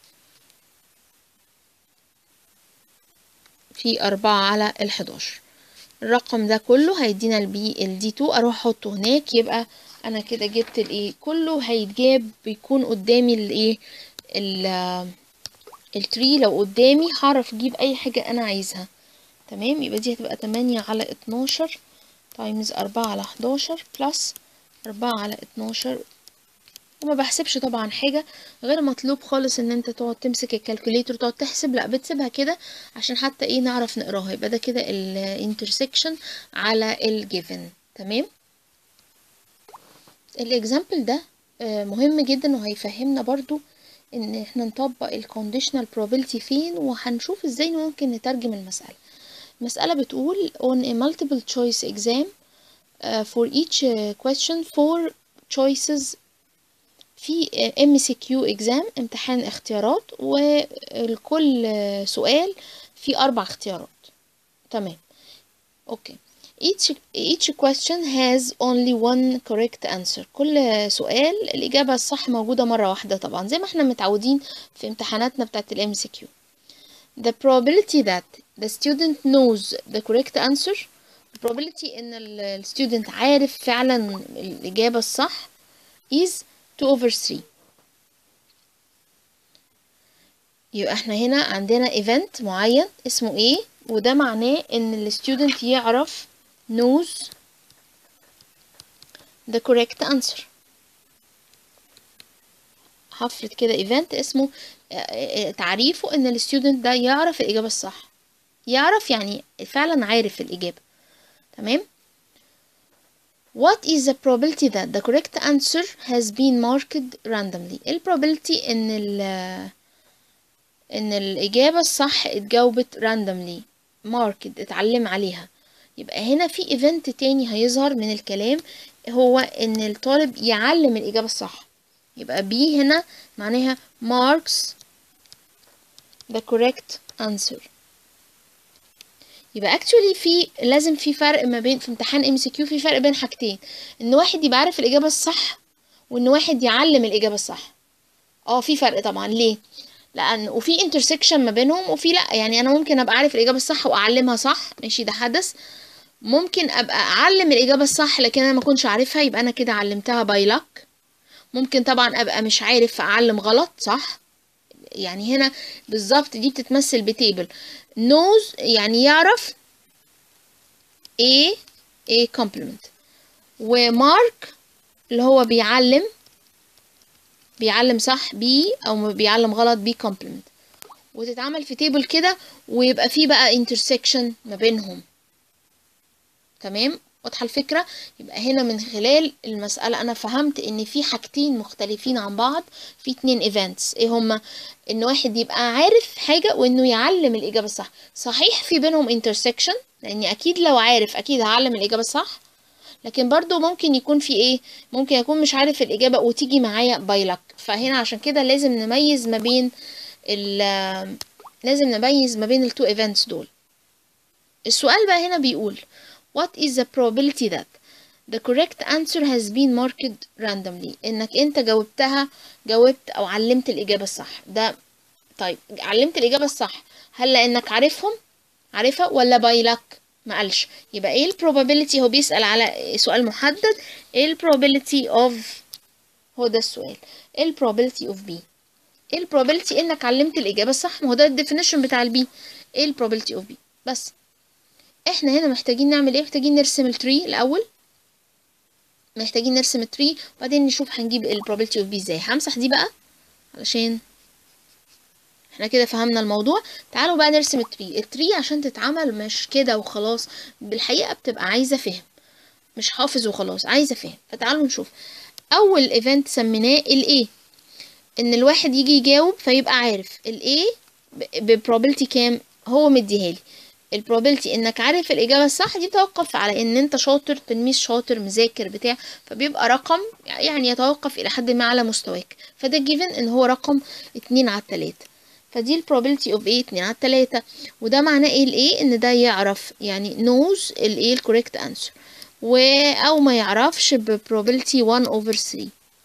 في أربعة على الحداشر الرقم ده كله هيدينا البي الدي 2 اروح احطه هناك يبقى انا كده جبت الايه كله هيتجاب بيكون قدامي الايه ال- التري لو قدامي هعرف اجيب اي حاجة انا عايزها تمام يبقى دي هتبقى تمانية على اتناشر تايمز أربعة على حداشر بلس أربعة على اتناشر وما بحسبش طبعا حاجة غير مطلوب خالص ان انت تقعد تمسك الكالكوليتر وتقعد تحسب لا بتسيبها كده عشان حتى ايه نعرف نقراها يبقى ده كده الانترسكشن على الجيفن تمام الاكزامبل ده آه، مهم جدا وهيفهمنا برضو ان احنا نطبق الكونديشنال probability فين وهنشوف ازاي ممكن نترجم المسألة المسألة بتقول on a multiple choice exam uh, for each uh, question four choices في ام سي كيو اكزام امتحان اختيارات والكل سؤال في اربع اختيارات تمام اوكي each each question has only one correct answer كل سؤال الإجابة الصح موجودة مرة واحدة طبعا زي ما احنا متعودين في امتحاناتنا بتاعت ال MCQ the probability that the student knows the correct answer the probability ان ال student عارف فعلا الإجابة الصح is 2 over 3 يبقى احنا هنا عندنا event معين اسمه ايه وده معناه ان ال student يعرف knows the correct answer هفرض كده event اسمه آه، آه، تعريفه ان ال student ده يعرف الإجابة الصح يعرف يعني فعلا عارف الإجابة تمام What is the probability that the correct answer has been marked randomly ال probability ان ال ان الإجابة الصح اتجاوبت randomly marked اتعلم عليها يبقى هنا في event تاني هيظهر من الكلام هو ان الطالب يعلم الإجابة الصح يبقى B هنا معناها marks the correct answer يبقى actually في لازم في فرق ما بين في امتحان ام سي كيو في فرق بين حاجتين ان واحد يبقى عارف الاجابه الصح وان واحد يعلم الاجابه الصح اه في فرق طبعا ليه لان وفي انترسكشن ما بينهم وفي لا يعني انا ممكن ابقى عارف الاجابه الصح واعلمها صح ماشي ده حدث ممكن ابقى اعلم الاجابه الصح لكن انا ما كنتش عارفها يبقى انا كده علمتها باي لك ممكن طبعا ابقى مش عارف فاعلم غلط صح يعني هنا بالظبط دي بتتمثل بتيبل knows يعني يعرف A A complement ومارك اللي هو بيعلم بيعلم صح بي او بيعلم غلط بي complement وتتعمل في تيبل كده ويبقى فيه بقى intersection ما بينهم تمام واضحه الفكره يبقى هنا من خلال المساله انا فهمت ان في حاجتين مختلفين عن بعض في اتنين ايفنتس ايه هما ان واحد يبقى عارف حاجه وانه يعلم الاجابه الصح صحيح في بينهم انترسكشن لاني اكيد لو عارف اكيد هعلم الاجابه الصح لكن برضو ممكن يكون في ايه ممكن اكون مش عارف الاجابه وتيجي معايا باي لك فهنا عشان كده لازم نميز ما بين ال لازم نميز ما بين التو ايفنتس دول السؤال بقى هنا بيقول What is the probability that the correct answer has been marked randomly انك انت جاوبتها جاوبت او علمت الاجابه الصح ده طيب علمت الاجابه الصح هل لانك عارفهم عارفها ولا باي لك ما قالش يبقى ايه البروبابيلتي هو بيسأل على سؤال محدد ايه البروبابيلتي اوف هو ده السؤال ايه البروبابيلتي اوف بي ايه البروبابيلتي انك علمت الاجابه الصح ما هو ده الديفينيشن بتاع البي ايه البروبابيلتي اوف بي بس احنا هنا محتاجين نعمل ايه محتاجين نرسم التري الاول محتاجين نرسم التري وبعدين نشوف هنجيب البروبابيلتي اوف بي ازاي همسح دي بقى علشان احنا كده فهمنا الموضوع تعالوا بقى نرسم التري التري عشان تتعمل مش كده وخلاص بالحقيقة بتبقى عايزة فهم مش حافظ وخلاص عايزة فهم فتعالوا نشوف اول ايفنت سميناه الايه ان الواحد يجي يجاوب فيبقى عارف الايه ببروبابيلتي كام هو مديها لي البروبابيلتي انك عارف الاجابه الصح دي توقف على ان انت شاطر تلميذ شاطر مذاكر بتاع فبيبقى رقم يعني يتوقف الى حد ما على مستواك فده جيفن ان هو رقم اتنين على التلاتة فدي البروبابيلتي اوف ايه اتنين على التلاتة وده معناه ايه الايه ان ده يعرف يعني knows الايه الكوريكت انسر و او ما يعرفش ببروبابيلتي 1 over 3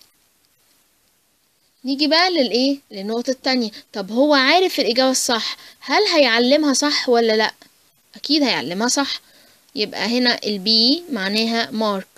نيجي بقى للايه للنقطة التانية طب هو عارف الإجابة الصح هل هيعلمها صح ولا لأ أكيد هيعلمها صح يبقى هنا البي معناها مارك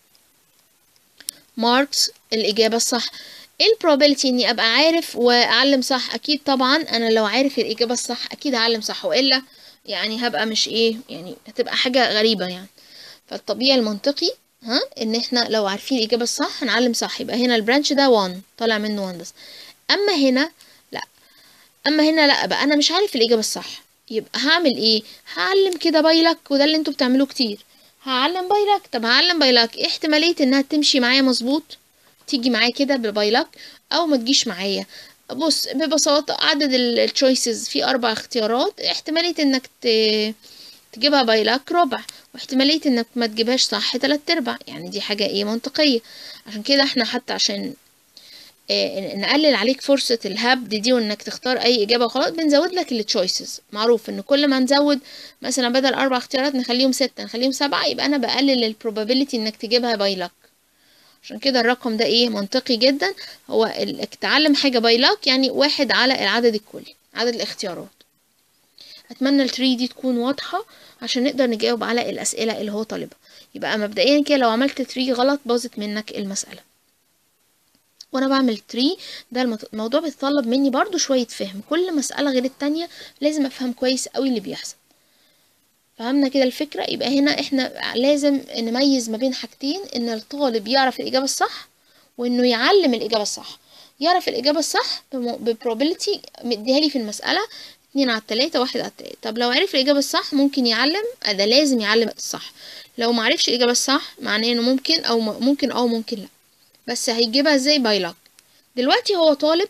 ماركس الإجابة الصح ايه البروبابيلتي اني ابقى عارف واعلم صح اكيد طبعا انا لو عارف الاجابه الصح اكيد هعلم صح والا يعني هبقى مش ايه يعني هتبقى حاجه غريبه يعني فالطبيعي المنطقي ها ان احنا لو عارفين الاجابه الصح هنعلم صح يبقى هنا البرانش ده 1 طالع منه 1 بس اما هنا لا اما هنا لا بقى انا مش عارف الاجابه الصح يبقى هعمل ايه هعلم كده بايلك وده اللي انتوا بتعملوه كتير هعلم بايلك طب هعلم بايلك ايه احتماليه انها تمشي معايا مظبوط تيجي معايا كده ببايلك او ما تجيش معايا بص ببساطه عدد التشويسز في اربع اختيارات احتماليه انك ت... تجيبها بايلك ربع واحتمالية انك ما تجيبهاش صح تلات ارباع يعني دي حاجة ايه منطقية عشان كده احنا حتى عشان اه نقلل عليك فرصة الهبد دي وانك تختار اي اجابة وخلاص بنزود لك التشويسز معروف ان كل ما نزود مثلا بدل اربع اختيارات نخليهم ستة نخليهم سبعة يبقى انا بقلل البروبابيلتي انك تجيبها بايلك عشان كده الرقم ده ايه منطقي جدا هو انك تعلم حاجة بايلك يعني واحد على العدد الكلي عدد الاختيارات اتمنى التري دي تكون واضحه عشان نقدر نجاوب على الاسئله اللي هو طالبها يبقى مبدئيا كده لو عملت تري غلط باظت منك المساله وانا بعمل تري ده الموضوع بيتطلب مني برضو شويه فهم كل مساله غير التانية لازم افهم كويس قوي اللي بيحصل فهمنا كده الفكره يبقى هنا احنا لازم نميز ما بين حاجتين ان الطالب يعرف الاجابه الصح وانه يعلم الاجابه الصح يعرف الإجابة الصح ببروبابيلتي مديها لي في المسألة اتنين على التلاتة واحد على التلاتة طب لو عرف الإجابة الصح ممكن يعلم ده لازم يعلم الصح لو معرفش الإجابة الصح معناه إنه ممكن أو ممكن أو ممكن لأ بس هيجيبها ازاي باي لك دلوقتي هو طالب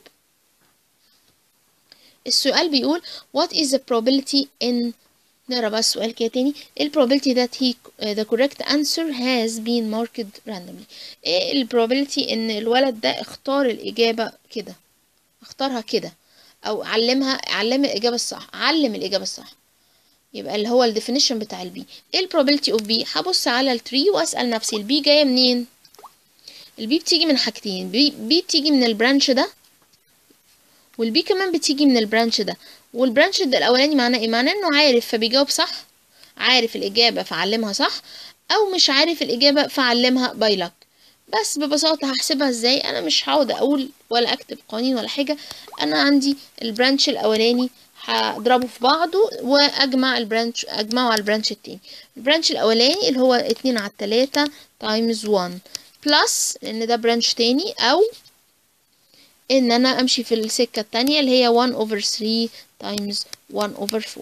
السؤال بيقول what is the probability in نقرا بقى السؤال كده تاني ال probability that he the correct answer has been marked randomly ايه ال probability ان الولد ده اختار الإجابة كده اختارها كده او علمها علم الاجابه الصح علم الاجابه الصح يبقى اللي هو الديفينيشن بتاع البي ايه البروبابيلتي اوف بي هبص على التري واسال نفسي البي جايه منين البي بتيجي من حاجتين بي, بي بتيجي من البرانش ده والبي كمان بتيجي من البرانش ده والبرانش ده الاولاني معناه ايه معناه انه عارف فبيجاوب صح عارف الاجابه فعلمها صح او مش عارف الاجابه فعلمها باي لك بس ببساطه هحسبها ازاي انا مش هقعد اقول ولا اكتب قوانين ولا حاجه انا عندي البرانش الاولاني هضربه في بعضه واجمع البرانش اجمعه على البرانش التاني البرانش الاولاني اللي هو اتنين على التلاتة تايمز 1 بلس لان ده برانش تاني او ان انا امشي في السكة التانية اللي هي 1 over 3 times 1 over 4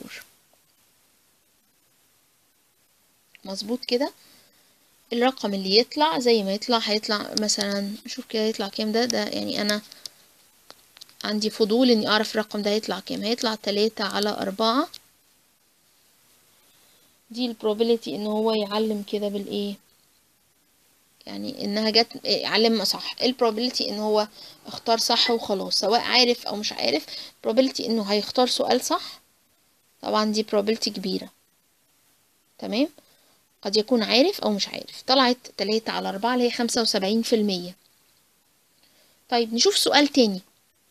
مظبوط كده الرقم اللي يطلع زي ما يطلع هيطلع مثلا شوف كده يطلع كام ده ده يعني انا عندي فضول اني اعرف الرقم ده هيطلع كام هيطلع تلاتة على اربعة دي البروبابيلتي ان هو يعلم كده بالايه يعني انها جت علم صح البروبابيلتي ان هو اختار صح وخلاص سواء عارف او مش عارف probability انه هيختار سؤال صح طبعا دي probability كبيرة تمام قد يكون عارف او مش عارف طلعت تلاتة على اربعة اللي هي خمسة وسبعين في المية طيب نشوف سؤال تاني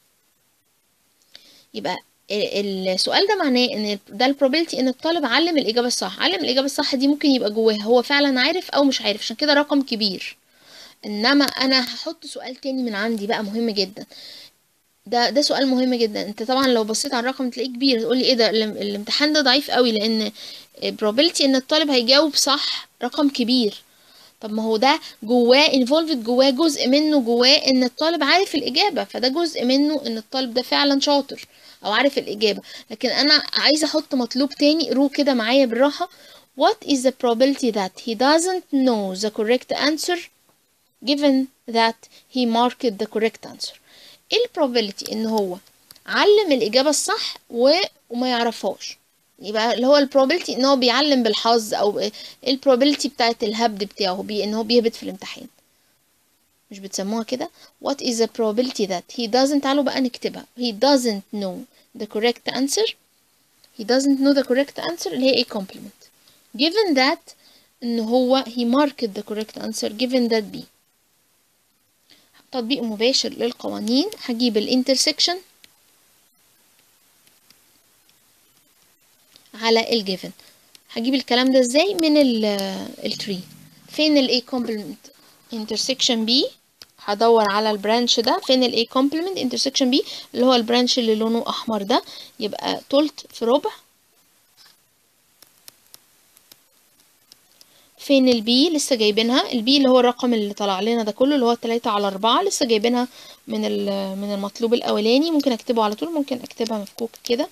يبقى السؤال ده معناه ان ده البروبابيلتي ان الطالب علم الاجابه الصح علم الاجابه الصح دي ممكن يبقى جواها هو فعلا عارف او مش عارف عشان كده رقم كبير انما انا هحط سؤال تاني من عندي بقى مهم جدا ده ده سؤال مهم جدا انت طبعا لو بصيت على الرقم تلاقيه كبير تقول لي ايه ده الامتحان ده ضعيف قوي لان probability ان الطالب هيجاوب صح رقم كبير طب ما هو ده جواه involved جواه جزء منه جواه ان الطالب عارف الاجابه فده جزء منه ان الطالب ده فعلا شاطر او عارف الاجابه لكن انا عايزه احط مطلوب تاني قروه كده معايا بالراحه what is the probability that he doesn't know the correct answer given that he marked the correct answer ايه البروبابيلتي ان هو علم الاجابه الصح و... وما يعرفهاش يبقى اللي هو البروبابيلتي ان هو بيعلم بالحظ او البروبابيلتي بتاعت الهبد بتاعه بي ان هو بيهبط في الامتحان مش بتسموها كده what is the probability that he doesn't تعالوا بقى نكتبها he doesn't know the correct answer he doesn't know the correct answer اللي هي ايه complement given that ان هو he marked the correct answer given that b تطبيق مباشر للقوانين هجيب الانترسكشن على الجيفن هجيب الكلام ده ازاي من التري فين الاي كومبلمنت انترسكشن بي هدور على البرانش ده فين الاي كومبلمنت انترسكشن بي اللي هو البرانش اللي لونه احمر ده يبقى تلت في ربع فين البي لسه جايبينها البي اللي هو الرقم اللي طلع لنا ده كله اللي هو تلاتة على أربعة لسه جايبينها من من المطلوب الأولاني ممكن أكتبه على طول ممكن أكتبها مفكوك كده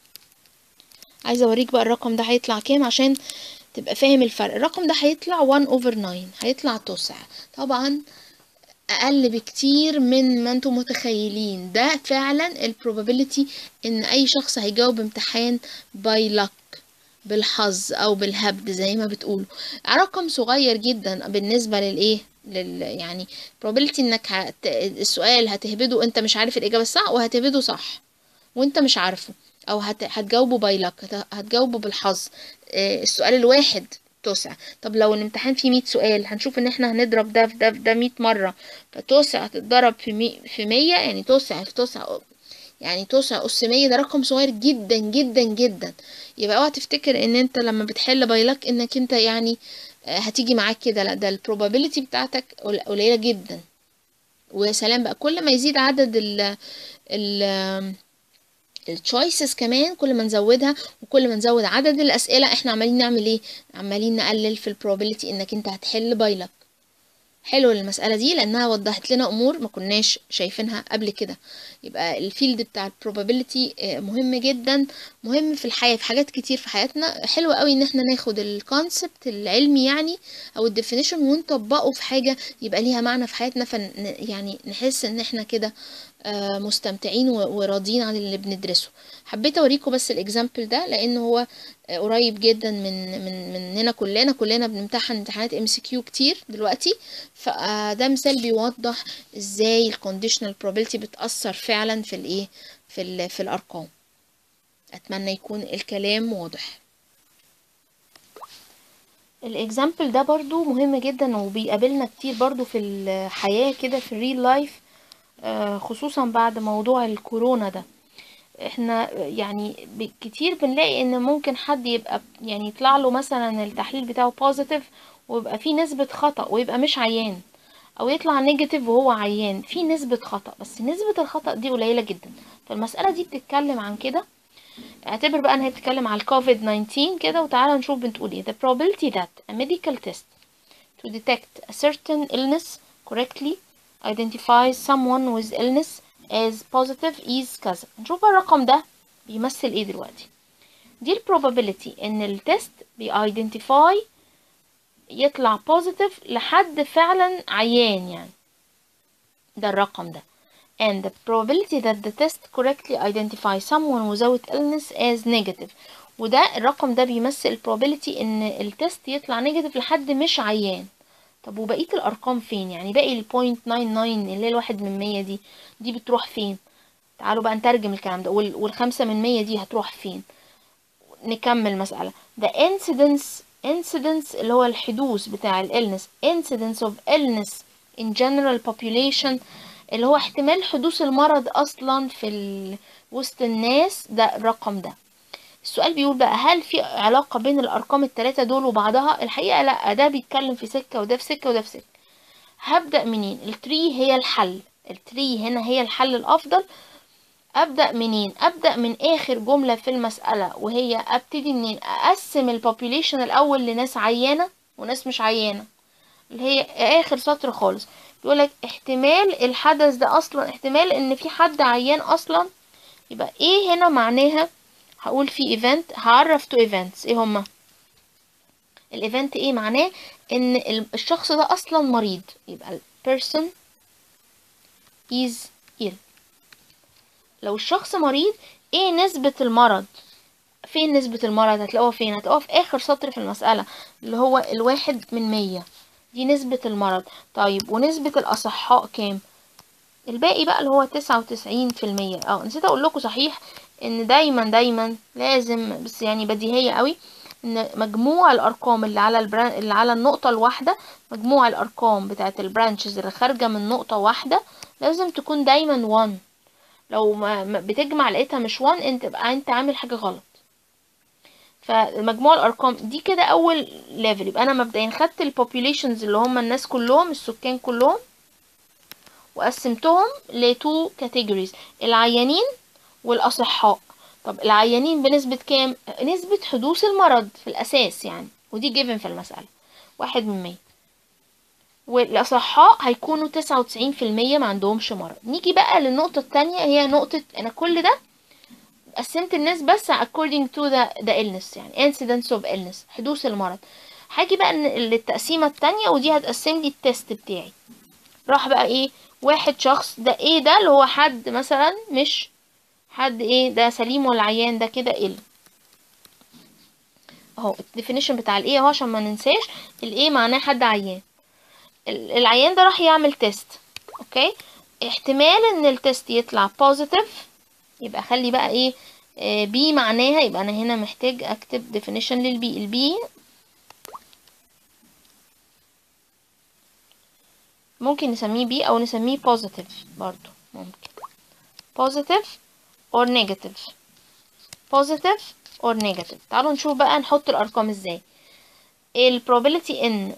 عايزة أوريك بقى الرقم ده هيطلع كام عشان تبقى فاهم الفرق الرقم ده هيطلع 1 over 9 هيطلع تسع طبعا أقل بكتير من ما انتم متخيلين ده فعلا البروبابيلتي ان اي شخص هيجاوب امتحان باي لك بالحظ او بالهبد زي ما بتقولوا رقم صغير جدا بالنسبة للايه لل يعني probability انك هت... السؤال هتهبده انت مش عارف الاجابة الصح وهتهبده صح وانت مش عارفه او هت... هتجاوبه بايلك هت... هتجاوبه بالحظ السؤال الواحد تسع طب لو الامتحان فيه 100 سؤال هنشوف ان احنا هنضرب ده في ده في ده 100 مرة فتسع هتتضرب في مي... في 100 يعني تسع في تسع يعني تسع أس 100 ده رقم صغير جدا جدا جدا يبقى اوعى تفتكر ان انت لما بتحل بايلك انك انت يعني هتيجي معاك كده لا ده البروبابيلتي بتاعتك قليلة جدا ويا سلام بقى كل ما يزيد عدد ال ال التشويسز كمان كل ما نزودها وكل ما نزود عدد الاسئله احنا عمالين نعمل ايه عمالين نقلل في البروبابيلتي انك انت هتحل بايلك حلو المسألة دي لأنها وضحت لنا أمور ما كناش شايفينها قبل كده يبقى الفيلد بتاع البروبابيلتي مهم جدا مهم في الحياة في حاجات كتير في حياتنا حلو قوي إن احنا ناخد الكونسبت العلمي يعني أو الديفينيشن ونطبقه في حاجة يبقى ليها معنى في حياتنا فن يعني نحس إن احنا كده مستمتعين وراضيين عن اللي بندرسه حبيت اوريكم بس الاكزامبل ده لان هو قريب جدا من من مننا كلنا كلنا بنمتحن امتحانات ام سي كيو كتير دلوقتي فده مثال بيوضح ازاي الكونديشنال probability بتاثر فعلا في الايه في ال في الارقام اتمنى يكون الكلام واضح الاكزامبل ده برضو مهم جدا وبيقابلنا كتير برضو في الحياة كده في الريل لايف آه، خصوصا بعد موضوع الكورونا ده احنا يعني ب- كتير بنلاقي ان ممكن حد يبقى يعني يطلع له مثلا التحليل بتاعه بوزيتيف ويبقى فيه نسبة خطأ ويبقى مش عيان او يطلع نيجاتيف وهو عيان في نسبة خطأ بس نسبة الخطأ دي قليلة جدا فالمسألة دي بتتكلم عن كده اعتبر بقى ان هي بتتكلم على الكوفيد 19 كده وتعالى نشوف بتقول ايه the probability that a medical test to detect a certain illness correctly identifies someone with illness as positive is كذا نشوف بقى الرقم ده بيمثل ايه دلوقتي دي ال probability ان التست بيidentify يطلع positive لحد فعلا عيان يعني ده الرقم ده and the probability that the test correctly identifies someone without illness as negative وده الرقم ده بيمثل probability ان التست يطلع نيجاتيف لحد مش عيان طب وبقية الأرقام فين يعني باقي ال 0.99 اللي هي الواحد من مية دي دي بتروح فين تعالوا بقى نترجم الكلام ده وال- والخمسة من مية دي هتروح فين نكمل مسألة the incidence incidence اللي هو الحدوث بتاع ال illness incidence of illness in general population اللي هو احتمال حدوث المرض أصلا في ال... وسط الناس ده الرقم ده السؤال بيقول بقى هل في علاقة بين الأرقام التلاتة دول وبعضها الحقيقة لأ ده بيتكلم في سكة وده في سكة وده في سكة هبدأ منين التري هي الحل التري هنا هي الحل الأفضل أبدأ منين أبدأ من آخر جملة في المسألة وهي أبتدي منين أقسم البوبوليشن الأول لناس عيانة وناس مش عيانة اللي هي آخر سطر خالص بيقولك احتمال الحدث ده أصلا احتمال إن في حد عيان أصلا يبقى إيه هنا معناها هقول في ايفنت هعرف تو ايفنتس ايه هما الايفنت ايه معناه ان ال- الشخص ده اصلا مريض يبقى ال person is ill لو الشخص مريض ايه نسبة المرض فين نسبة المرض هتلاقوها فين هتلاقوها في اخر سطر في المسألة اللي هو الواحد من مية دي نسبة المرض طيب ونسبة الاصحاء كام الباقي بقى اللي هو تسعة وتسعين في المية اه نسيت اقول لكم صحيح ان دايما دايما لازم بس يعني بديهية قوي ان مجموع الارقام اللي على البران... اللي على النقطة الواحدة مجموع الارقام بتاعة البرانشز اللي خارجة من نقطة واحدة لازم تكون دايما 1 لو ما ما بتجمع لقيتها مش 1 انت بقى انت عامل حاجة غلط فمجموع الارقام دي كده اول ليفل يبقى انا مبدئيا خدت البوبوليشنز اللي هم الناس كلهم السكان كلهم وقسمتهم لتو كاتيجوريز العيانين والاصحاء طب العيانين بنسبة كام نسبة حدوث المرض في الاساس يعني ودي جيفن في المسألة واحد من مية والأصحاء هيكونوا تسعة وتسعين في المية ما عندهمش مرض نيجي بقى للنقطة التانية هي نقطة أنا كل ده قسمت الناس بس according to the, the illness يعني incidence of illness حدوث المرض هاجي بقى ن- للتقسيمة التانية ودي هتقسم لي التست بتاعي راح بقى ايه واحد شخص ده ايه ده اللي هو حد مثلا مش حد ايه ده سليم ولا عيان ده كده ايه اهو الديفينيشن بتاع الايه اهو عشان ما ننساش الايه معناه حد عيان ال- العيان ده راح يعمل تيست اوكي احتمال ان التيست يطلع بوزيتيف يبقى خلي بقى ايه بي معناها يبقى انا هنا محتاج اكتب definition للبي البي ممكن نسميه بي او نسميه positive برضو ممكن positive or negative positive or negative تعالوا نشوف بقى نحط الارقام ازاي ال probability ان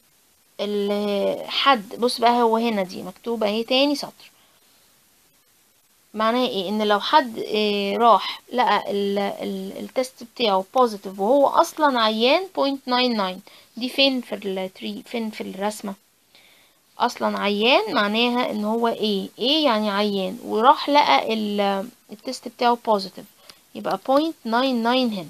الحد بص بقى هو هنا دي مكتوبة اهي تاني سطر معناها ايه ان لو حد إيه راح لقى ال ال التست بتاعه بوزيتيف وهو اصلا عيان 0.99 دي فين في التري فين في الرسمة اصلا عيان معناها ان هو ايه ايه يعني عيان وراح لقى ال- التست بتاعه بوزيتيف يبقى 0.99 هنا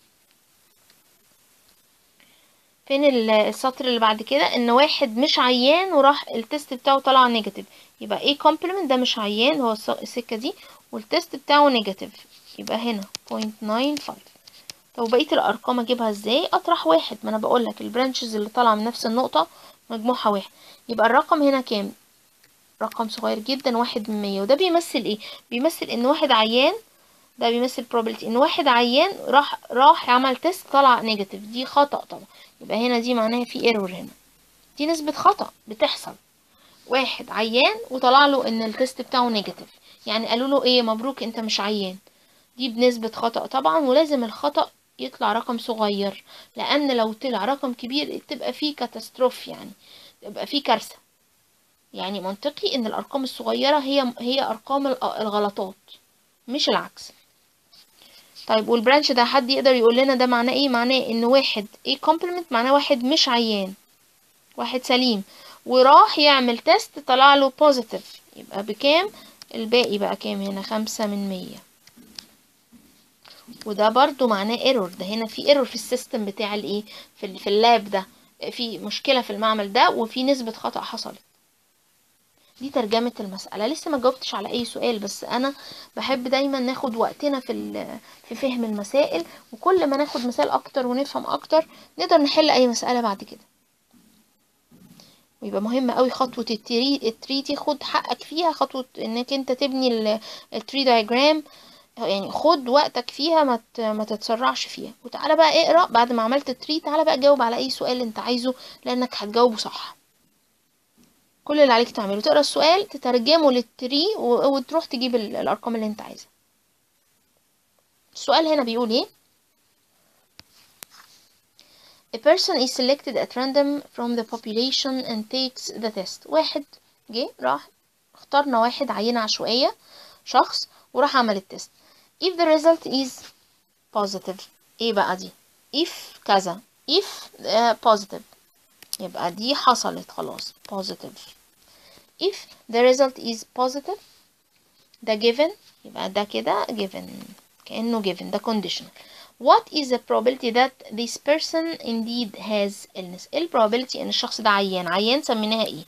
فين ال- السطر اللي بعد كده ان واحد مش عيان وراح التست بتاعه طلع نيجاتيف يبقى ايه كومبلمنت ده مش عيان هو الس- السكة دي والتست بتاعه نيجاتيف يبقى هنا 0.95 طب بقية الارقام اجيبها ازاي اطرح واحد ما انا بقول لك البرانشز اللي طالعه من نفس النقطة مجموعها واحد يبقى الرقم هنا كام رقم صغير جدا واحد من مية وده بيمثل ايه بيمثل ان واحد عيان ده بيمثل probability ان واحد عيان راح راح عمل تيست طلع نيجاتيف دي خطأ طبعا يبقى هنا دي معناها في ايرور هنا دي نسبة خطأ بتحصل واحد عيان وطلع له ان التست بتاعه نيجاتيف يعني قالوا له ايه مبروك انت مش عيان دي بنسبة خطأ طبعا ولازم الخطأ يطلع رقم صغير لان لو طلع رقم كبير تبقى فيه كاتاستروف يعني تبقى فيه كارثة يعني منطقي ان الارقام الصغيرة هي هي ارقام الغلطات مش العكس طيب والبرانش ده حد يقدر يقول لنا ده معناه ايه معناه ان واحد ايه كومبلمنت معناه واحد مش عيان واحد سليم وراح يعمل تيست طلع له بوزيتيف يبقى بكام الباقي بقى كام هنا خمسة من مية وده برضو معناه ايرور ده هنا في ايرور في السيستم بتاع الايه في, في اللاب ده في مشكلة في المعمل ده وفي نسبة خطأ حصلت دي ترجمة المسألة لسه ما جاوبتش على أي سؤال بس أنا بحب دايما ناخد وقتنا في في فهم المسائل وكل ما ناخد مثال أكتر ونفهم أكتر نقدر نحل أي مسألة بعد كده ويبقى مهم قوي خطوة التري التري دي خد حقك فيها خطوة انك انت تبني التري دايجرام يعني خد وقتك فيها ما ما تتسرعش فيها وتعالى بقى اقرا بعد ما عملت التري تعالى بقى جاوب على اي سؤال انت عايزه لانك هتجاوبه صح كل اللي عليك تعمله تقرا السؤال تترجمه للتري وتروح تجيب الارقام اللي انت عايزها السؤال هنا بيقول ايه A person is selected at random from the population and takes the test. واحد جه راح اخترنا واحد عينة عشوائية شخص وراح عمل التست. If the result is positive ايه بقى دي؟ if كذا if uh, positive يبقى دي حصلت خلاص positive. If the result is positive ده given يبقى ده كده given كأنه given ده conditional. What is the probability that this person indeed has illness? ايه probability ان الشخص ده عيان عيان سميناها ايه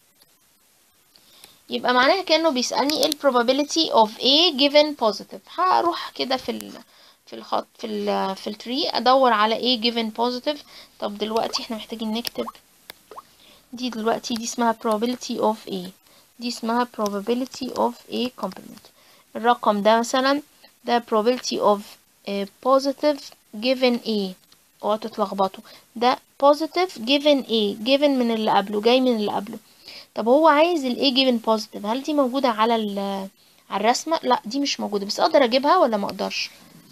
يبقى معناها كأنه بيسألني ايه probability of A given positive هروح كده في ال في الخط في ال في التري ادور على A given positive طب دلوقتي احنا محتاجين نكتب دي دلوقتي دي اسمها probability of A دي اسمها probability of A complement الرقم ده مثلا ده probability of positive given A اوعوا تتلخبطوا ده positive given A given من اللي قبله جاي من اللي قبله طب هو عايز ال A given positive هل دي موجودة على على الرسمة لا دي مش موجودة بس اقدر اجيبها ولا ما اقدرش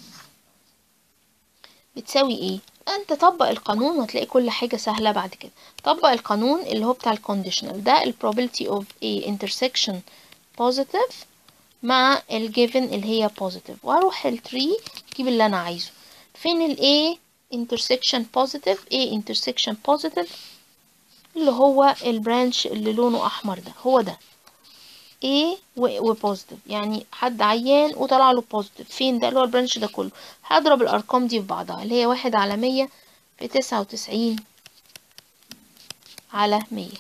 بتساوي ايه انت طبق القانون وهتلاقي كل حاجة سهلة بعد كده طبق القانون اللي هو بتاع الكونديشنال ده ال probability of A intersection positive مع الجيفن اللي هي positive واروح التري اجيب اللي انا عايزه فين ال A intersection positive A intersection positive اللي هو البرانش اللي لونه احمر ده هو ده A و positive يعني حد عيان وطلع له positive فين ده اللي هو البرانش ده كله هضرب الارقام دي في بعضها اللي هي واحد على مية في تسعة وتسعين على مية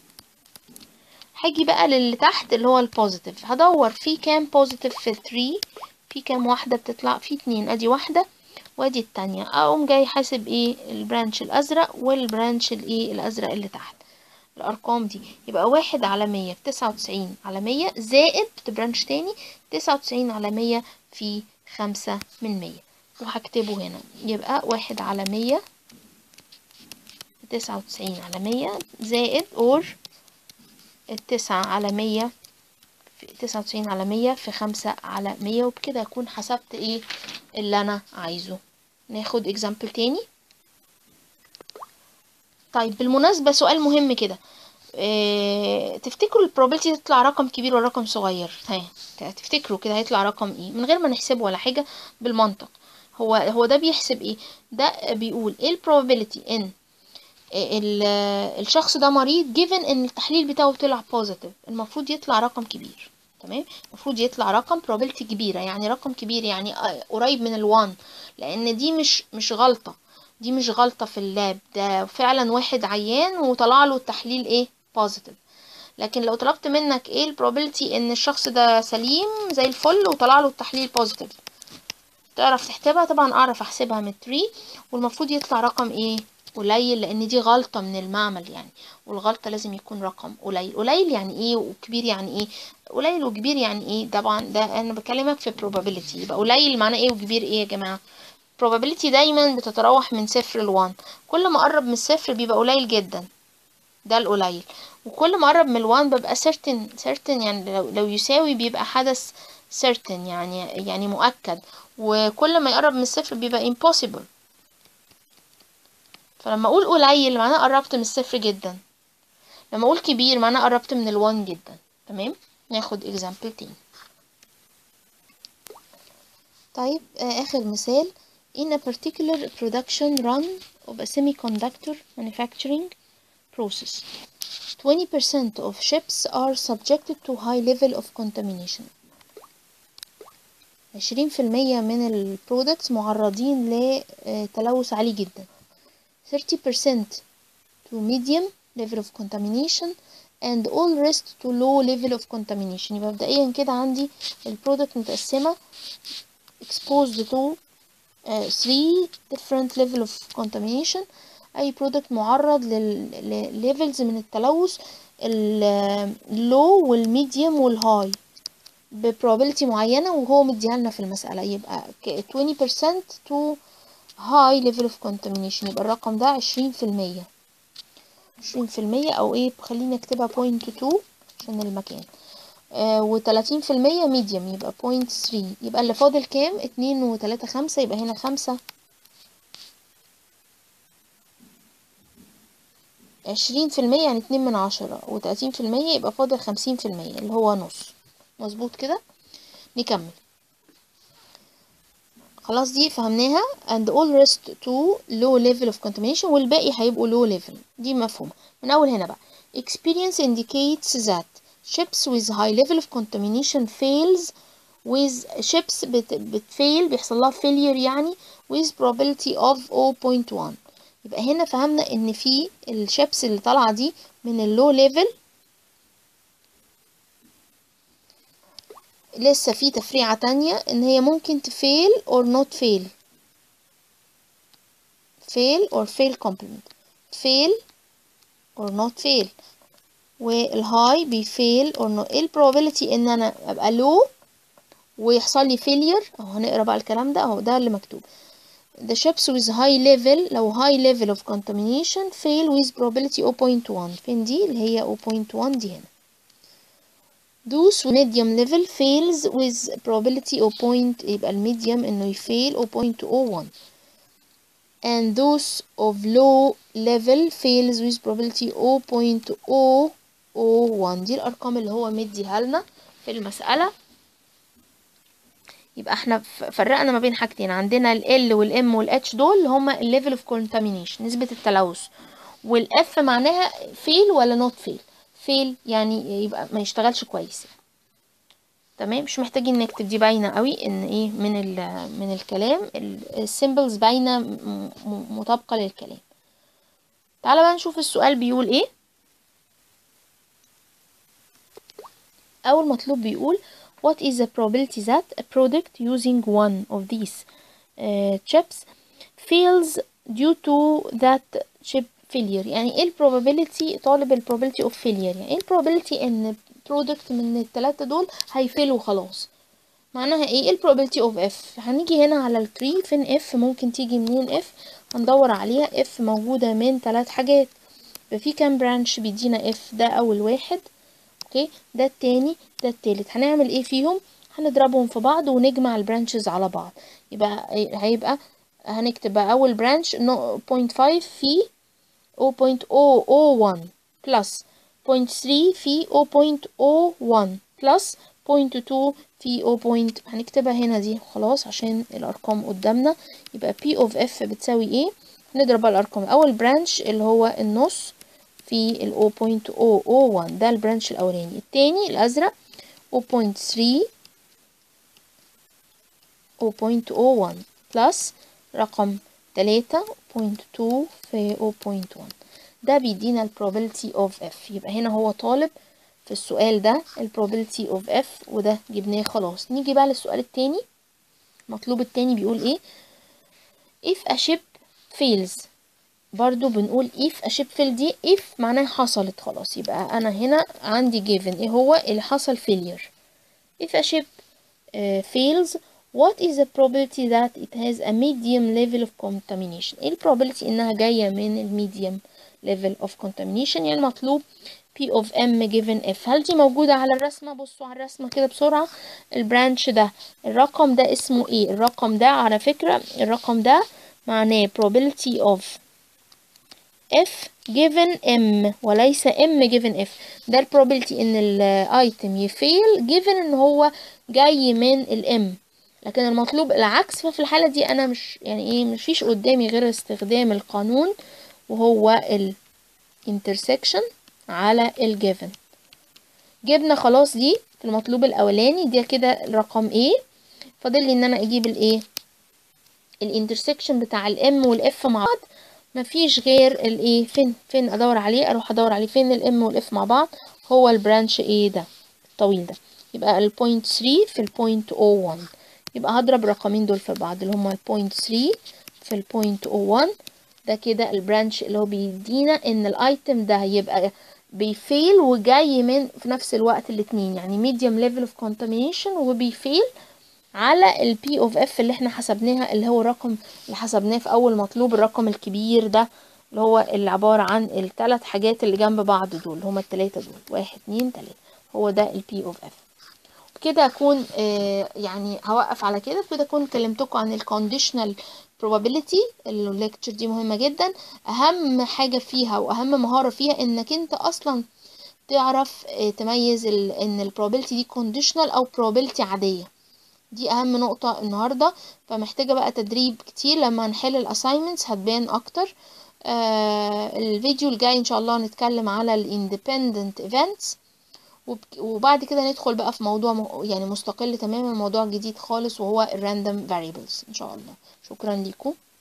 هاجي بقى للي تحت اللي هو البوزيتيف هدور في كام بوزيتيف في 3 في كام واحدة بتطلع في اتنين ادي واحدة وادي التانية اقوم جاي حاسب ايه البرانش الازرق والبرانش الايه الازرق اللي تحت الارقام دي يبقى واحد على مية في تسعة وتسعين على مية زائد برانش تاني تسعة وتسعين على مية في خمسة من مية وهكتبه هنا يبقى واحد على مية في تسعة وتسعين على مية زائد اور التسعة على مية في تسعة وتسعين على مية في خمسة على مية وبكده أكون حسبت ايه اللي أنا عايزه ناخد example تاني طيب بالمناسبة سؤال مهم كده اه تفتكروا البروبابيلتي تطلع رقم كبير ولا رقم صغير ها تفتكروا كده هيطلع رقم ايه من غير ما نحسبه ولا حاجة بالمنطق هو هو ده بيحسب ايه ده بيقول ايه البروبابيلتي ان الشخص ده مريض given ان التحليل بتاعه طلع positive المفروض يطلع رقم كبير تمام المفروض يطلع رقم probability كبيرة يعني رقم كبير يعني قريب من الوان لان دي مش مش غلطة دي مش غلطة في اللاب ده فعلا واحد عيان وطلع له التحليل ايه positive لكن لو طلبت منك ايه البروبابيلتي ان الشخص ده سليم زي الفل وطلع له التحليل positive تعرف تحسبها طبعا اعرف احسبها من 3 والمفروض يطلع رقم ايه قليل لان دي غلطة من المعمل يعني والغلطة لازم يكون رقم قليل قليل يعني ايه وكبير يعني ايه قليل وكبير يعني ايه طبعا ده انا بكلمك في probability يبقى قليل معناه ايه وكبير ايه يا جماعة probability دايما بتتراوح من صفر لوان كل ما قرب من الصفر بيبقى قليل جدا ده القليل وكل ما اقرب من الوان ببقى certain certain يعني لو, لو يساوي بيبقى حدث certain يعني يعني مؤكد وكل ما يقرب من الصفر بيبقى impossible فلما اقول قليل معناه قربت من الصفر جدا لما اقول كبير معناه قربت من الوان جدا تمام ناخد example تاني طيب آه اخر مثال in a particular production run of a semiconductor manufacturing process 20% of ships are subjected to high level of contamination 20% من البرودكتس معرضين لتلوث عالي جدا 30% to medium level of contamination and all rest to low level of contamination يبقى مبدئيا كده عندي البرودكت متقسمة exposed to uh, three different level of contamination اي برودكت معرض لليفلز من التلوث اللو والميديوم والهاي ببروبابيلتي معينة وهو مديها لنا في المسألة يبقى 20% to high level of contamination يبقى الرقم ده عشرين في المية عشرين في المية أو ايه خليني اكتبها point two عشان المكان آه وتلاتين في المية medium يبقى point three يبقى اللي فاضل كام اتنين وتلاتة خمسة يبقى هنا خمسة عشرين في المية يعني اتنين من عشرة وتلاتين في المية يبقى فاضل خمسين في المية اللي هو نص مظبوط كده نكمل خلاص دي فهمناها and all rest to low level of contamination والباقي هيبقوا low level دي مفهومة من أول هنا بقى experience indicates that ships with high level of contamination fails with ships بت, بتفيل بيحصل لها failure يعني with probability of 0.1 يبقى هنا فهمنا ان في الشيبس اللي طالعة دي من اللو ليفل لسه في تفريعة تانية ان هي ممكن تفيل or not fail fail or fail complement fail or not fail والهاي بيفيل or not ايه البروبابيلتي ان انا ابقى low ويحصل لي failure اهو هنقرا بقى الكلام ده اهو ده اللي مكتوب the ships with high level لو high level of contamination fail with probability 0.1 فين دي اللي هي 0.1 دي هنا those with medium level fails with probability 0. يبقى الميديوم انه يفيل 0.01 and those of low level fails with probability 0.001 دي الارقام اللي هو مديها لنا في المسألة يبقى احنا فرقنا ما بين حاجتين عندنا ال L وال M وال H دول اللي هما ال level of contamination نسبة التلوث وال F معناها fail ولا not fail fail يعني يبقى ما يشتغلش كويس تمام مش محتاجين نكتب دي باينه قوي ان ايه من ال من الكلام السيمبلز باينه مطابقه للكلام تعالى بقى نشوف السؤال بيقول ايه اول مطلوب بيقول what is the probability that a product using one of these uh, chips fails due to that chip failure يعني ايه البروبابيلتي طالب البروبابيلتي اوف failure يعني ايه البروبابيلتي ان برودكت من التلاتة دول هيفيل وخلاص معناها ايه البروبابيلتي اوف اف هنيجي هنا على التري فين اف ممكن تيجي منين اف هندور عليها اف موجودة من تلات حاجات ففي كام برانش بيدينا اف ده اول واحد اوكي ده التاني ده التالت هنعمل ايه فيهم هنضربهم في بعض ونجمع البرانشز على بعض يبقى هيبقى هنكتب بقى اول برانش 0.5 في 0.001 plus 0.3 في 0.01 plus 0.2 في 0. هنكتبها هنا دي خلاص عشان الأرقام قدامنا يبقى P of F بتساوي ايه نضرب الأرقام أول برانش اللي هو النص في ال 0.001 ده البرانش الأولاني التاني الأزرق 0.3 0.01 plus رقم تلاتة 0.2 في 0.1 ده بيدينا ال probability of f يبقى هنا هو طالب في السؤال ده ال probability of f وده جبناه خلاص نيجي بقى للسؤال التاني المطلوب التاني بيقول ايه if a ship fails برضو بنقول if a ship fail دي if معناها حصلت خلاص يبقى انا هنا عندي given ايه هو اللي حصل failure if a ship uh, fails what is the probability that it has a medium level of contamination ايه ال probability انها جاية من ال medium level of contamination يعني المطلوب P of M given F هل دي موجودة على الرسمة بصوا على الرسمة كده بسرعة البرانش ده الرقم ده اسمه ايه الرقم ده على فكرة الرقم ده معناه probability of F given M وليس M given F ده ال probability ان الايتم يفيل given ان هو جاي من الام لكن المطلوب العكس ففي الحالة دي انا مش يعني ايه مفيش قدامي غير استخدام القانون وهو ال intersection على ال given جبنا خلاص دي في المطلوب الاولاني دي كده الرقم A فاضل لي ان انا اجيب الايه الانترسكشن بتاع الام والاف مع بعض مفيش غير الايه فين فين ادور عليه اروح ادور عليه فين الام والاف مع بعض هو البرانش ايه ده الطويل ده يبقى البوينت 3 في البوينت 01 يبقى هضرب الرقمين دول في بعض اللي هما البوينت 3 في البوينت 01 ده كده البرانش اللي هو بيدينا ان الايتم ده يبقى بيفيل وجاي من في نفس الوقت الاتنين يعني medium level of contamination وبيفيل على ال P of F اللي احنا حسبناها اللي هو الرقم اللي حسبناه في أول مطلوب الرقم الكبير ده اللي هو اللي عبارة عن الثلاث حاجات اللي جنب بعض دول هما التلاتة دول واحد اتنين تلاتة هو ده ال P of F كده أكون آه يعني هوقف على كده كده أكون كلمتكم عن ال conditional probability الليكتشر دي مهمة جدا أهم حاجة فيها وأهم مهارة فيها إنك أنت أصلا تعرف آه تميز ال إن ال probability دي conditional أو probability عادية دي اهم نقطة النهاردة فمحتاجة بقى تدريب كتير لما نحل الاساينمنتس هتبان اكتر آه الفيديو الجاي ان شاء الله نتكلم على الاندبندنت ايفنتس وبعد كده ندخل بقى في موضوع يعني مستقل تماما موضوع جديد خالص وهو الراندوم variables ان شاء الله شكرا لكم